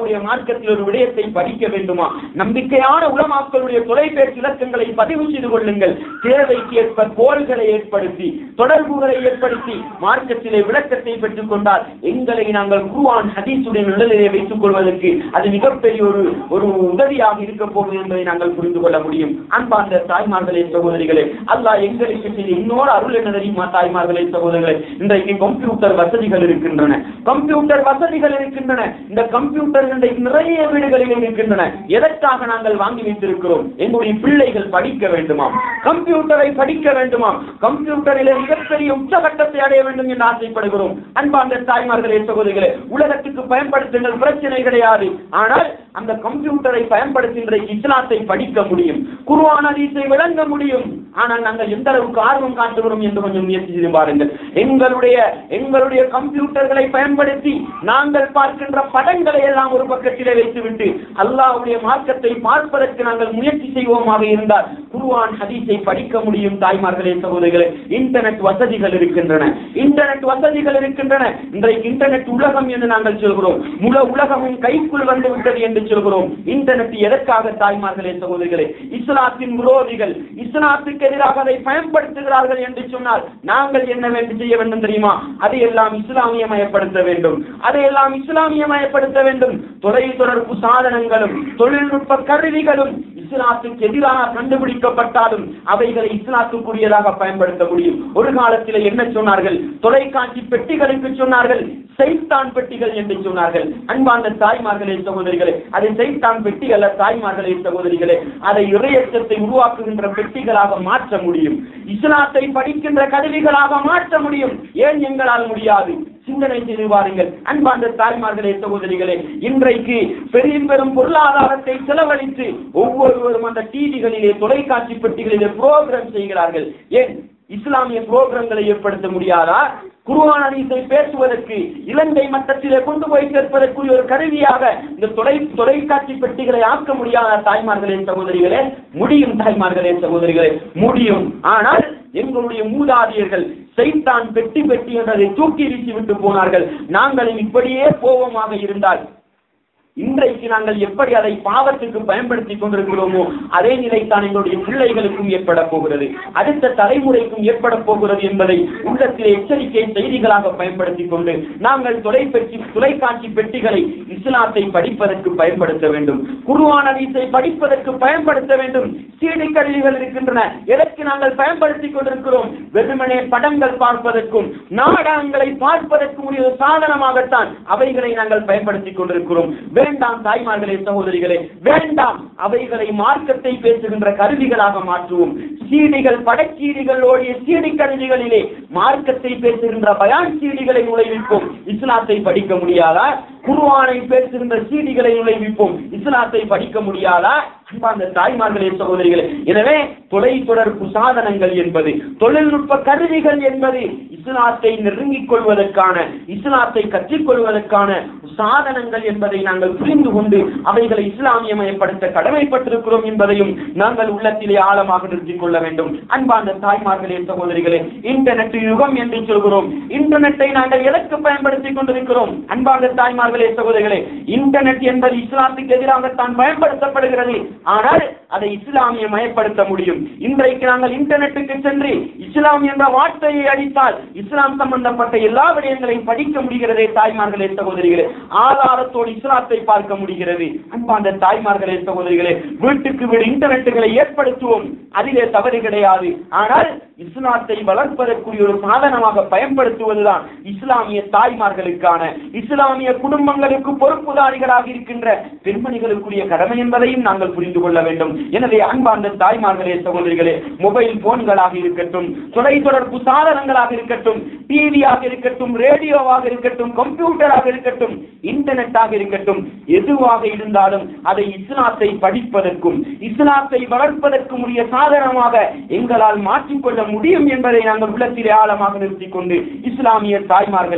மார்க்கத்தில் ஒரு விடயத்தை படிக்க வேண்டுமா நம்பிக்கையான உலமாக்களுடைய தொலைபேசி இலக்கங்களை பதிவு செய்து கொள்ளுங்கள் தேவைக்கு ஏற்ப கோள்களை ஏற்படுத்தி தொடர்புகளை ஏற்படுத்தி மார்க்கத்திலே விளக்கத்தை பெற்றுக் கொண்டால் எங்களை நாங்கள் குருவான் ஹதீசுடைய நிழலிலே வைத்துக் கொள்வதற்கு அது மிகப்பெரிய ஒரு ஒரு உதவியாக இருக்க போகுது என்பதை நாங்கள் புரிந்து கொள்ள முடியும் அன்பார்ந்த தாய்மார்களே சகோதரிகளே அல்லாஹ் எங்களுக்கு செய்த இன்னொரு அருள் என்ன தெரியுமா தாய்மார்களே சகோதரர்களே இன்றைக்கு கம்ப்யூட்டர் வசதிகள் இருக்கின்றன கம்ப்யூட்டர் வசதிகள் இருக்கின்றன இந்த கம்ப்யூட்டர் இன்றைக்கு நிறைய வீடுகளில் இருக்கின்றன எதற்காக நாங்கள் வாங்கி வைத்திருக்கிறோம் எங்களுடைய பிள்ளைகள் படிக்க வேண்டுமாம் கம்ப்யூட்டரை படிக்க வேண்டுமாம் கம்ப்யூட்டரிலே மிகப்பெரிய உச்சகட்டத்தை அடைய வேண்டும் என்று ஆசைப்படுகிறோம் அன்பார்ந்த தாய்மார்களே சகோதரிகளே உலகத்துக்கு பயன்படுத்துங்கள் பிரச்சனை கிடையாது ஆனால் அந்த கம்ப்யூட்டரை பயன்படுத்துகின்ற இஸ்லாத்தை படிக்க முடியும் குருவான ஹதீஸை விளங்க முடியும் ஆனால் நாங்கள் எந்த அளவுக்கு ஆர்வம் காட்டுகிறோம் என்று கொஞ்சம் முயற்சி செய்து பாருங்கள் எங்களுடைய எங்களுடைய கம்ப்யூட்டர்களை பயன்படுத்தி நாங்கள் பார்க்கின்ற படங்களை எல்லாம் ஒரு பக்கத்திலே வைத்துவிட்டு அல்லாஹ்வுடைய மார்க்கத்தை பார்ப்பதற்கு நாங்கள் முயற்சி செய்வோமாக இருந்தால் குருவான் ஹதீஸை படிக்க முடியும் தாய்மார்களே சகோதரிகளே இன்டர்நெட் வசதிகள் இருக்கின்றன இன்டர்நெட் வசதிகள் இருக்கின்றன இன்றைக்கு இன்டர்நெட் உலகம் என்று நாங்கள் சொல்கிறோம் முழு உலகமும் கைக்குள் வந்து விட்டது என்று சொல்கிறோம் இன்டர்நெட் எதற்காக தாய்மார்களே சகோதரிகளே இஸ்லாத்தின் விரோதிகள் இஸ்லாத்துக்கு எதிராக அதை பயன்படுத்துகிறார்கள் என்று சொன்னால் நாங்கள் என்ன வேண்டும் செய்ய வேண்டும் தெரியுமா அதையெல்லாம் இஸ்லாமியமயப்படுத்த வேண்டும் அதையெல்லாம் இஸ்லாமியமயப்படுத்த வேண்டும் தொலை தொடர்பு சாதனங்களும் தொழில்நுட்ப கருவிகளும் இஸ்லாத்துக்கு எதிராக கண்டுபிடிக்கப்பட்டாலும் அவைகளை இஸ்லாத்துக்குரியதாக பயன்படுத்த முடியும் ஒரு காலத்தில் என்ன சொன்னார்கள் தொலைக்காட்சி பெட்டிகளுக்கு சொன்னார்கள் சைத்தான் பெட்டிகள் என்று சொன்னார்கள் அன்பார்ந்த தாய்மார்களே சகோதரிகளே அது சைத்தான் பெட்டி அல்ல தாய்மார்களே சகோதரிகளே அதை இறையச்சத்தை உருவாக்குகின்ற பெட்டிகளாக மாற்ற முடியும் இஸ்லாத்தை படிக்கின்ற கருவிகளாக மாற்ற முடியும் ஏன் எங்களால் முடியாது சிந்தனை செய்து பாருங்கள் அன்பார்ந்த தாய்மார்களே சகோதரிகளே இன்றைக்கு பெரும் பெரும் பொருளாதாரத்தை செலவழித்து ஒவ்வொருவரும் அந்த டிவிகளிலே தொலைக்காட்சி பெட்டிகளிலே புரோகிராம் செய்கிறார்கள் ஏன் இஸ்லாமிய புரோகிராம்களை ஏற்படுத்த முடியாதா குருவான் ஹதீஸை பேசுவதற்கு இலங்கை மட்டத்திலே கொண்டு போய் சேர்ப்பதற்குரிய ஒரு கருவியாக இந்த தொலை தொலைக்காட்சி பெட்டிகளை ஆக்க முடியாத தாய்மார்களே சகோதரிகளே முடியும் தாய்மார்களே சகோதரிகளே முடியும் ஆனால் எங்களுடைய மூதாதையர்கள் சைத்தான் பெட்டி பெட்டி என்றதை தூக்கி வீசி விட்டு போனார்கள் நாங்களும் இப்படியே போவோமாக இருந்தால் இன்றைக்கு நாங்கள் எப்படி அதை பாவத்துக்கு பயன்படுத்திக் கொண்டிருக்கிறோமோ அதே நிலைத்தான் எங்களுடைய பிள்ளைகளுக்கும் ஏற்பட போகிறது அடுத்த தலைமுறைக்கும் ஏற்பட போகிறது என்பதை உள்ளத்திலே எச்சரிக்கை செய்திகளாக பயன்படுத்திக் கொண்டு நாங்கள் தொலைபெட்டி தொலைக்காட்சி பெட்டிகளை இஸ்லாத்தை படிப்பதற்கு பயன்படுத்த வேண்டும் குருவான வீசை படிப்பதற்கு பயன்படுத்த வேண்டும் சீடி கருவிகள் இருக்கின்றன எதற்கு நாங்கள் பயன்படுத்திக் கொண்டிருக்கிறோம் வெறுமனே படங்கள் பார்ப்பதற்கும் நாடகங்களை பார்ப்பதற்கும் உரிய ஒரு சாதனமாகத்தான் அவைகளை நாங்கள் பயன்படுத்திக் கொண்டிருக்கிறோம் வேண்டாம் தாய்மார்களே சகோதரிகளே வேண்டாம் அவைகளை மார்க்கத்தை பேசுகின்ற கருவிகளாக மாற்றுவோம் சீடிகள் படச்சீடிகள் ஓடிய சீடி கருவிகளிலே மார்க்கத்தை பேசுகின்ற பயான் சீடிகளை நுழைவிப்போம் இஸ்லாத்தை படிக்க முடியாதா குருவானை பேசுகின்ற சீடிகளை நுழைவிப்போம் இஸ்லாத்தை படிக்க முடியாதா அன்பார்ந்த தாய்மார்களே சகோதரிகளே எனவே தொலை தொடர்பு சாதனங்கள் என்பது தொழில்நுட்ப கருவிகள் என்பது இஸ்லாத்தை நெருங்கிக் கொள்வதற்கான இஸ்லாத்தை கற்றுக்கொள்வதற்கான சாதனங்கள் என்பதை நாங்கள் புரிந்து கொண்டு அவைகளை இஸ்லாமியமயப்படுத்த கடமைப்பட்டிருக்கிறோம் என்பதையும் நாங்கள் உள்ளத்திலே ஆழமாக நிறுத்திக் கொள்ள வேண்டும் அன்பார்ந்த தாய்மார்களே சகோதரிகளே இன்டர்நெட் யுகம் என்று சொல்கிறோம் இன்டர்நெட்டை நாங்கள் எதற்கு பயன்படுத்திக் கொண்டிருக்கிறோம் அன்பார்ந்த தாய்மார்களே சகோதரிகளே இன்டர்நெட் என்பது இஸ்லாத்துக்கு எதிராகத்தான் பயன்படுத்தப்படுகிறது ஆனால் அதை இஸ்லாமிய மயப்படுத்த முடியும் இன்றைக்கு நாங்கள் இன்டர்நெட்டுக்கு சென்று இஸ்லாம் என்ற வார்த்தையை அடித்தால் இஸ்லாம் சம்பந்தப்பட்ட எல்லா விடயங்களையும் படிக்க முடிகிறதே தாய்மார்களே சகோதரிகளே ஆதாரத்தோடு இஸ்லாத்தை பார்க்க முடிகிறது அன்பார்ந்த தாய்மார்களே சகோதரிகளே வீட்டுக்கு வீடு இன்டர்நெட்டுகளை ஏற்படுத்துவோம் அதிலே தவறு கிடையாது ஆனால் இஸ்லாத்தை வளர்ப்பதற்குரிய ஒரு சாதனமாக பயன்படுத்துவதுதான் இஸ்லாமிய தாய்மார்களுக்கான இஸ்லாமிய குடும்பங்களுக்கு பொறுப்புதாரிகளாக இருக்கின்ற பெண்மணிகளுக்குரிய கடமை என்பதையும் நாங்கள் புரிந்து கொள்ள வேண்டும் எனவே அன்பார்ந்த தாய்மார்களே சகோதரிகளே மொபைல் போன்களாக இருக்கட்டும் தொலைத்தொடர்பு சாதனங்களாக இருக்கட்டும் டிவியாக இருக்கட்டும் ரேடியோவாக இருக்கட்டும் கம்ப்யூட்டராக இருக்கட்டும் இன்டர்நெட்டாக இருக்கட்டும் எதுவாக இருந்தாலும் அதை இஸ்லாத்தை படிப்பதற்கும் இஸ்லாத்தை வளர்ப்பதற்கும் உரிய சாதனமாக எங்களால் மாற்றிக்கொள்ள முடியும் என்பதை நாங்கள் உள்ளத்திலே ஆழமாக நிறுத்திக் கொண்டு இஸ்லாமிய தாய்மார்களே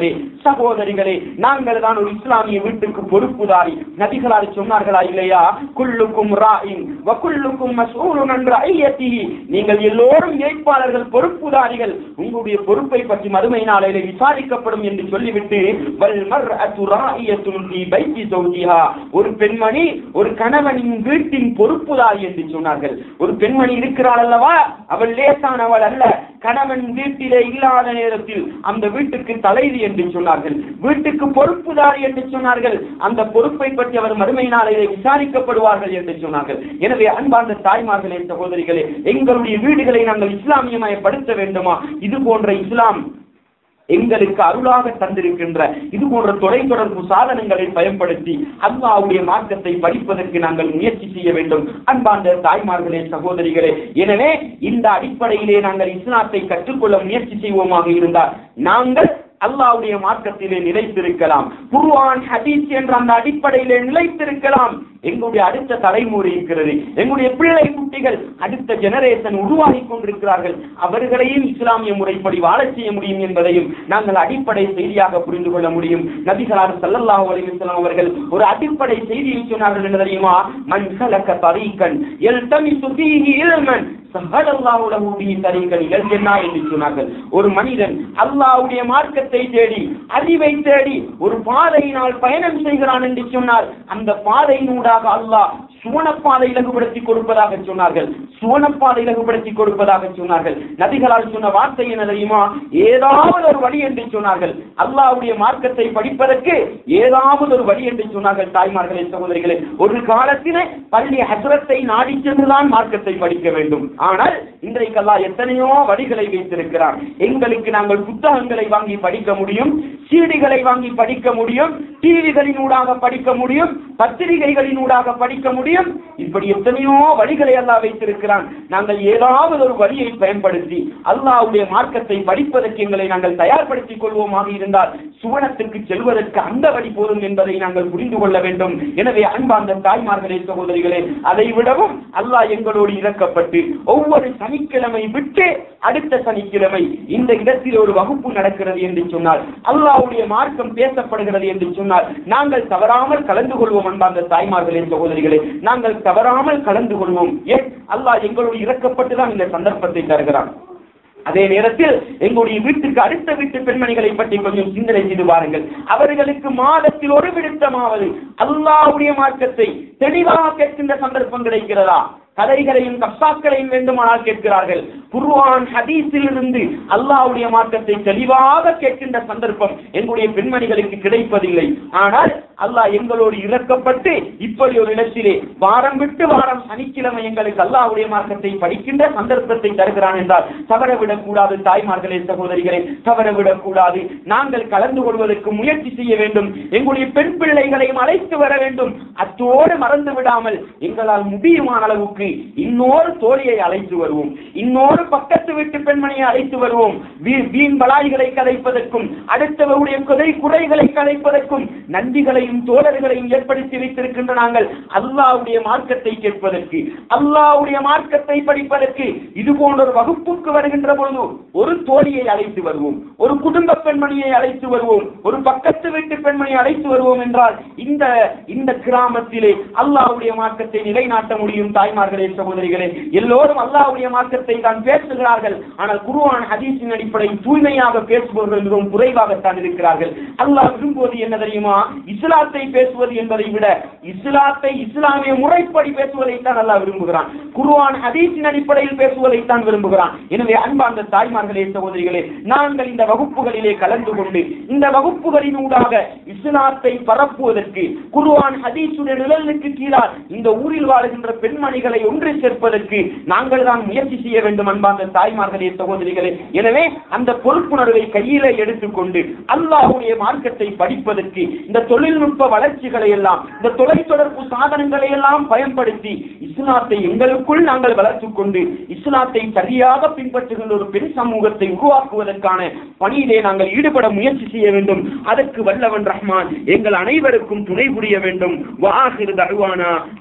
சகோதரிகளே நாங்கள் தான் ஒரு இஸ்லாமிய வீட்டுக்கு பொறுப்புதாரி நபிகளார் சொன்னார்களா இல்லையா குல்லுக்கும் ராயின் வகுல்லுக்கும் மசூலுன் என்ற ஐயத்திஹி நீங்கள் எல்லோரும் ஏற்பாளர்கள் பொறுப்புதாரிகள் உங்களுடைய பொறுப்பை பற்றி மறுமை நாளையில விசாரிக்கப்படும் என்று சொல்லிவிட்டு வல் மர்அத்து ராயியத்துன் ஃபீ பைத்தி ஜௌஜிஹா ஒரு பெண்மணி ஒரு கணவனின் வீட்டின் பொறுப்புதாரி என்று சொன்னார்கள் ஒரு பெண்மணி இருக்கிறாள் அல்லவா அவள் லேசானவள் அல்ல கணவன் வீட்டிலே இல்லாத நேரத்தில் அந்த வீட்டுக்கு தலைவி என்று சொன்னார்கள் வீட்டுக்கு பொறுப்புதாரி என்று சொன்னார்கள் அந்த பொறுப்பை பற்றி அவர் மறுமை நாளிலே விசாரிக்கப்படுவார்கள் என்று சொன்னார்கள் எனவே அன்பார்ந்த தாய்மார்களே சகோதரிகளே எங்களுடைய வீடுகளை நாங்கள் இஸ்லாமியமயப்படுத்த வேண்டுமா இது போன்ற இஸ்லாம் எங்களுக்கு அருளாக தந்திருக்கின்ற இது போன்ற தொலைத்தொடர்பு சாதனங்களை பயன்படுத்தி அல்லாவுடைய மார்க்கத்தை படிப்பதற்கு நாங்கள் முயற்சி செய்ய வேண்டும் அன்பார்ந்த தாய்மார்களே சகோதரிகளே எனவே இந்த அடிப்படையிலே நாங்கள் இஸ்லாத்தை கற்றுக்கொள்ள முயற்சி செய்வோமாக இருந்தால் நாங்கள் அல்லாவுடைய மார்க்கத்திலே நிலைத்திருக்கலாம் குர்ஆன் ஹதீஸ் என்ற அந்த அடிப்படையிலே நிலைத்திருக்கலாம் எங்களுடைய அடுத்த தலைமுறை இருக்கிறது எங்களுடைய பிள்ளை குட்டிகள் அடுத்த ஜெனரேஷன் உருவாகி கொண்டிருக்கிறார்கள் அவர்களையும் இஸ்லாமிய முறைப்படி வாழச் செய்ய முடியும் என்பதையும் நாங்கள் அடிப்படை செய்தியாக புரிந்து கொள்ள முடியும் நபிகளார் ஸல்லல்லாஹு அலைஹி வஸல்லம் அவர்கள் ஒரு அடிப்படை செய்தியை சொன்னார்கள் என்ன தெரியுமா மன் சலக தரீகன் யல்தமிசு ஃபீஹி இல்மன் சஹலல்லாஹு லஹு பிஹி தரீகன் இலல் ஜன்னah என்று சொன்னார்கள் ஒரு மனிதன் அல்லாஹ்வுடைய மார்க்கத்தை தேடி அறிவை தேடி ஒரு பாதையினால் பயணம் செய்கிறான் என்று சொன்னார் அந்த பாதையினூடாக அல்லாஹ் சுவனப்பாதை இலகுபடுத்தி கொடுப்பதாக சொன்னார்கள் சுவனப்பாதை இலகுபடுத்தி கொடுப்பதாக சொன்னார்கள் நபிகளால் சொன்ன வார்த்தை என்ன தெரியுமா ஏதாவது ஒரு வழி என்று சொன்னார்கள் அல்லாஹ்வுடைய மார்க்கத்தை படிப்பதற்கு ஏதாவது ஒரு வழி என்று சொன்னார்கள் தாய்மார்களே சகோதரிகளே ஒரு காலத்திலே பள்ளி ஹசரத்தை நாடி சென்றுதான் மார்க்கத்தை படிக்க வேண்டும் ஆனால் இன்றைக்கு அல்லாஹ் எத்தனையோ வழிகளை வைத்திருக்கிறார் எங்களுக்கு நாங்கள் புத்தகங்களை வாங்கி படிக்க முடியும் சீடிகளை வாங்கி படிக்க முடியும் டிவிகளினூடாக படிக்க முடியும் பத்திரிகைகளினூடாக படிக்க முடியும் இப்படி எத்தனையோ வழிகளை அல்லாஹ் வைத்திருக்கிறான் நாங்கள் ஏதாவது ஒரு வழியை பயன்படுத்தி அல்லாஹ்வுடைய மார்க்கத்தை படிப்பதற்கு எங்களை நாங்கள் தயார்படுத்திக் கொள்வோமாக இருந்தால் சுவனத்துக்கு செல்வதற்கு அந்த வழி போதும் என்பதை நாங்கள் புரிந்து கொள்ள வேண்டும் எனவே அன்பார்ந்த தாய்மார்களே சகோதரிகளே அதை விடவும் அல்லாஹ் எங்களோடு இறக்கப்பட்டு ஒவ்வொரு சனிக்கிழமை விட்டு அடுத்த சனிக்கிழமை இந்த இடத்தில் ஒரு வகுப்பு நடக்கிறது என்று சொன்னால் அல்லாஹ்வுடைய மார்க்கம் பேசப்படுகிறது என்று சொன்னால் நாங்கள் தவறாமல் கலந்து கொள்வோம் அன்பார்ந்த தாய்மார்களே சகோதரிகளே நாங்கள் தவறாமல் கலந்து கொள்வோம் ஏன் அல்லாஹ் எங்களோடு இறக்கப்பட்டுதான் இந்த சந்தர்ப்பத்தை தருகிறான் அதே நேரத்தில் எங்களுடைய வீட்டுக்கு அடுத்த வீட்டு பெண்மணிகளை பற்றி கொஞ்சம் சிந்தனை செய்து பாருங்கள் அவர்களுக்கு மாதத்தில் ஒரு விடுத்தமாவது அல்லாஹ்வுடைய மார்க்கத்தை தெளிவாக கேட்கின்ற சந்தர்ப்பம் கிடைக்கிறதா கதைகளையும் கப்சாக்களையும் வேண்டுமானால் கேட்கிறார்கள் குர்ஆன் ஹதீஸில் இருந்து அல்லாஹ்வுடைய மார்க்கத்தை தெளிவாக கேட்கின்ற சந்தர்ப்பம் எங்களுடைய பெண்மணிகளுக்கு கிடைப்பதில்லை ஆனால் அல்லாஹ் எங்களோடு இறக்கப்பட்டு இப்படி ஒரு இடத்திலே வாரம் விட்டு வாரம் சனிக்கிழமை எங்களுக்கு அல்லாஹ்வுடைய மார்க்கத்தை படிக்கின்ற சந்தர்ப்பத்தை தருகிறான் என்றால் தவறவிடக் கூடாது தாய்மார்களே சகோதரிகளே தவறவிடக் கூடாது நாங்கள் கலந்து கொள்வதற்கு முயற்சி செய்ய வேண்டும் எங்களுடைய பெண் பிள்ளைகளையும் அழைத்து வர வேண்டும் அத்தோடு மறந்து விடாமல் எங்களால் முடியுமான அளவுக்கு இன்னொரு தோழியை அழைத்து வருவோம் இன்னொரு பக்கத்து வீட்டு பெண்மணியை அழைத்து வருவோம் வீ- வீண் பலாய்களை கதைப்பதற்கும் அடுத்தவருடைய குறை குறைகளை கதைப்பதற்கும் நன்றிகளையும் தோழர்களையும் ஏற்படுத்தி வைத்திருக்கின்ற நாங்கள் அல்லாஹ்வுடைய மார்க்கத்தை கேட்பதற்கு அல்லாஹ்வுடைய மார்க்கத்தை படிப்பதற்கு இது போன்ற ஒரு வகுப்புக்கு வருகின்ற பொழுது ஒரு தோழியை அழைத்து வருவோம் ஒரு குடும்ப பெண்மணியை அழைத்து வருவோம் ஒரு பக்கத்து வீட்டு பெண்மணியை அழைத்து வருவோம் என்றால் இந்த இந்த கிராமத்திலே அல்லாஹ்வுடைய மார்க்கத்தை நிலைநாட்ட முடியும் தாய்மார்களே சகோதரிகளே எல்லோரும் அல்லாஹ்வுடைய மார்க்கத்தை தான் பேசுகிறார்கள் ஆனால் குர்ஆன் ஹதீஸின் அடிப்படையில் தூய்மையாக பேசுபவர்கள் மிகவும் குறைவாகத்தான் இருக்கிறார்கள் அல்லாஹ் விரும்புவது என்ன தெரியுமா இஸ்லாத்தை பேசுவது என்பதை விட இஸ்லாத்தை இஸ்லாமிய முறைப்படி பேசுவதைத்தான் அல்லாஹ் விரும்புகிறான் குர்ஆன் ஹதீஸின் அடிப்படையில் பேசுவதைத்தான் விரும்புகிறான் எனவே அன்பார்ந்த தாய்மார்களே சகோதரிகளே நாங்கள் இந்த வகுப்புகளிலே கலந்து கொண்டு இந்த வகுப்புகளின் ஊடாக இஸ்லாத்தை பரப்புவதற்கு குர்ஆன் ஹதீஸுடைய நிழலுக்கு கீழால் இந்த ஊரில் வாழுகின்ற பெண்மணிகளை ஒன்று சேர்ப்பதற்கு நாங்கள் தான் முயற்சி செய்ய வேண்டும் அன்பார்ந்த தாய்மார்களே சகோதரிகளே எனவே அந்த பொறுப்புணர்வை கையிலே எடுத்துக்கொண்டு அல்லாஹ்வுடைய மார்க்கத்தை படிப்பதற்கு இந்த தொழில்நுட்ப வளர்ச்சிகளை எல்லாம் இந்த தொலைத்தொடர்பு சாதனங்களை எல்லாம் பயன்படுத்தி இஸ்லாத்தை எங்களுக்குள் நாங்கள் வளர்த்துக் கொண்டு இஸ்லாத்தை சரியாக பின்பற்றுகின்ற ஒரு பெண் சமூகத்தை உருவாக்குவதற்கான பணியிலே நாங்கள் ஈடுபட முயற்சி செய்ய வேண்டும் அதற்கு வல்லவன் ரஹ்மான் எங்கள் அனைவருக்கும் துணை புரிய வேண்டும் வாஹிர் தருவானா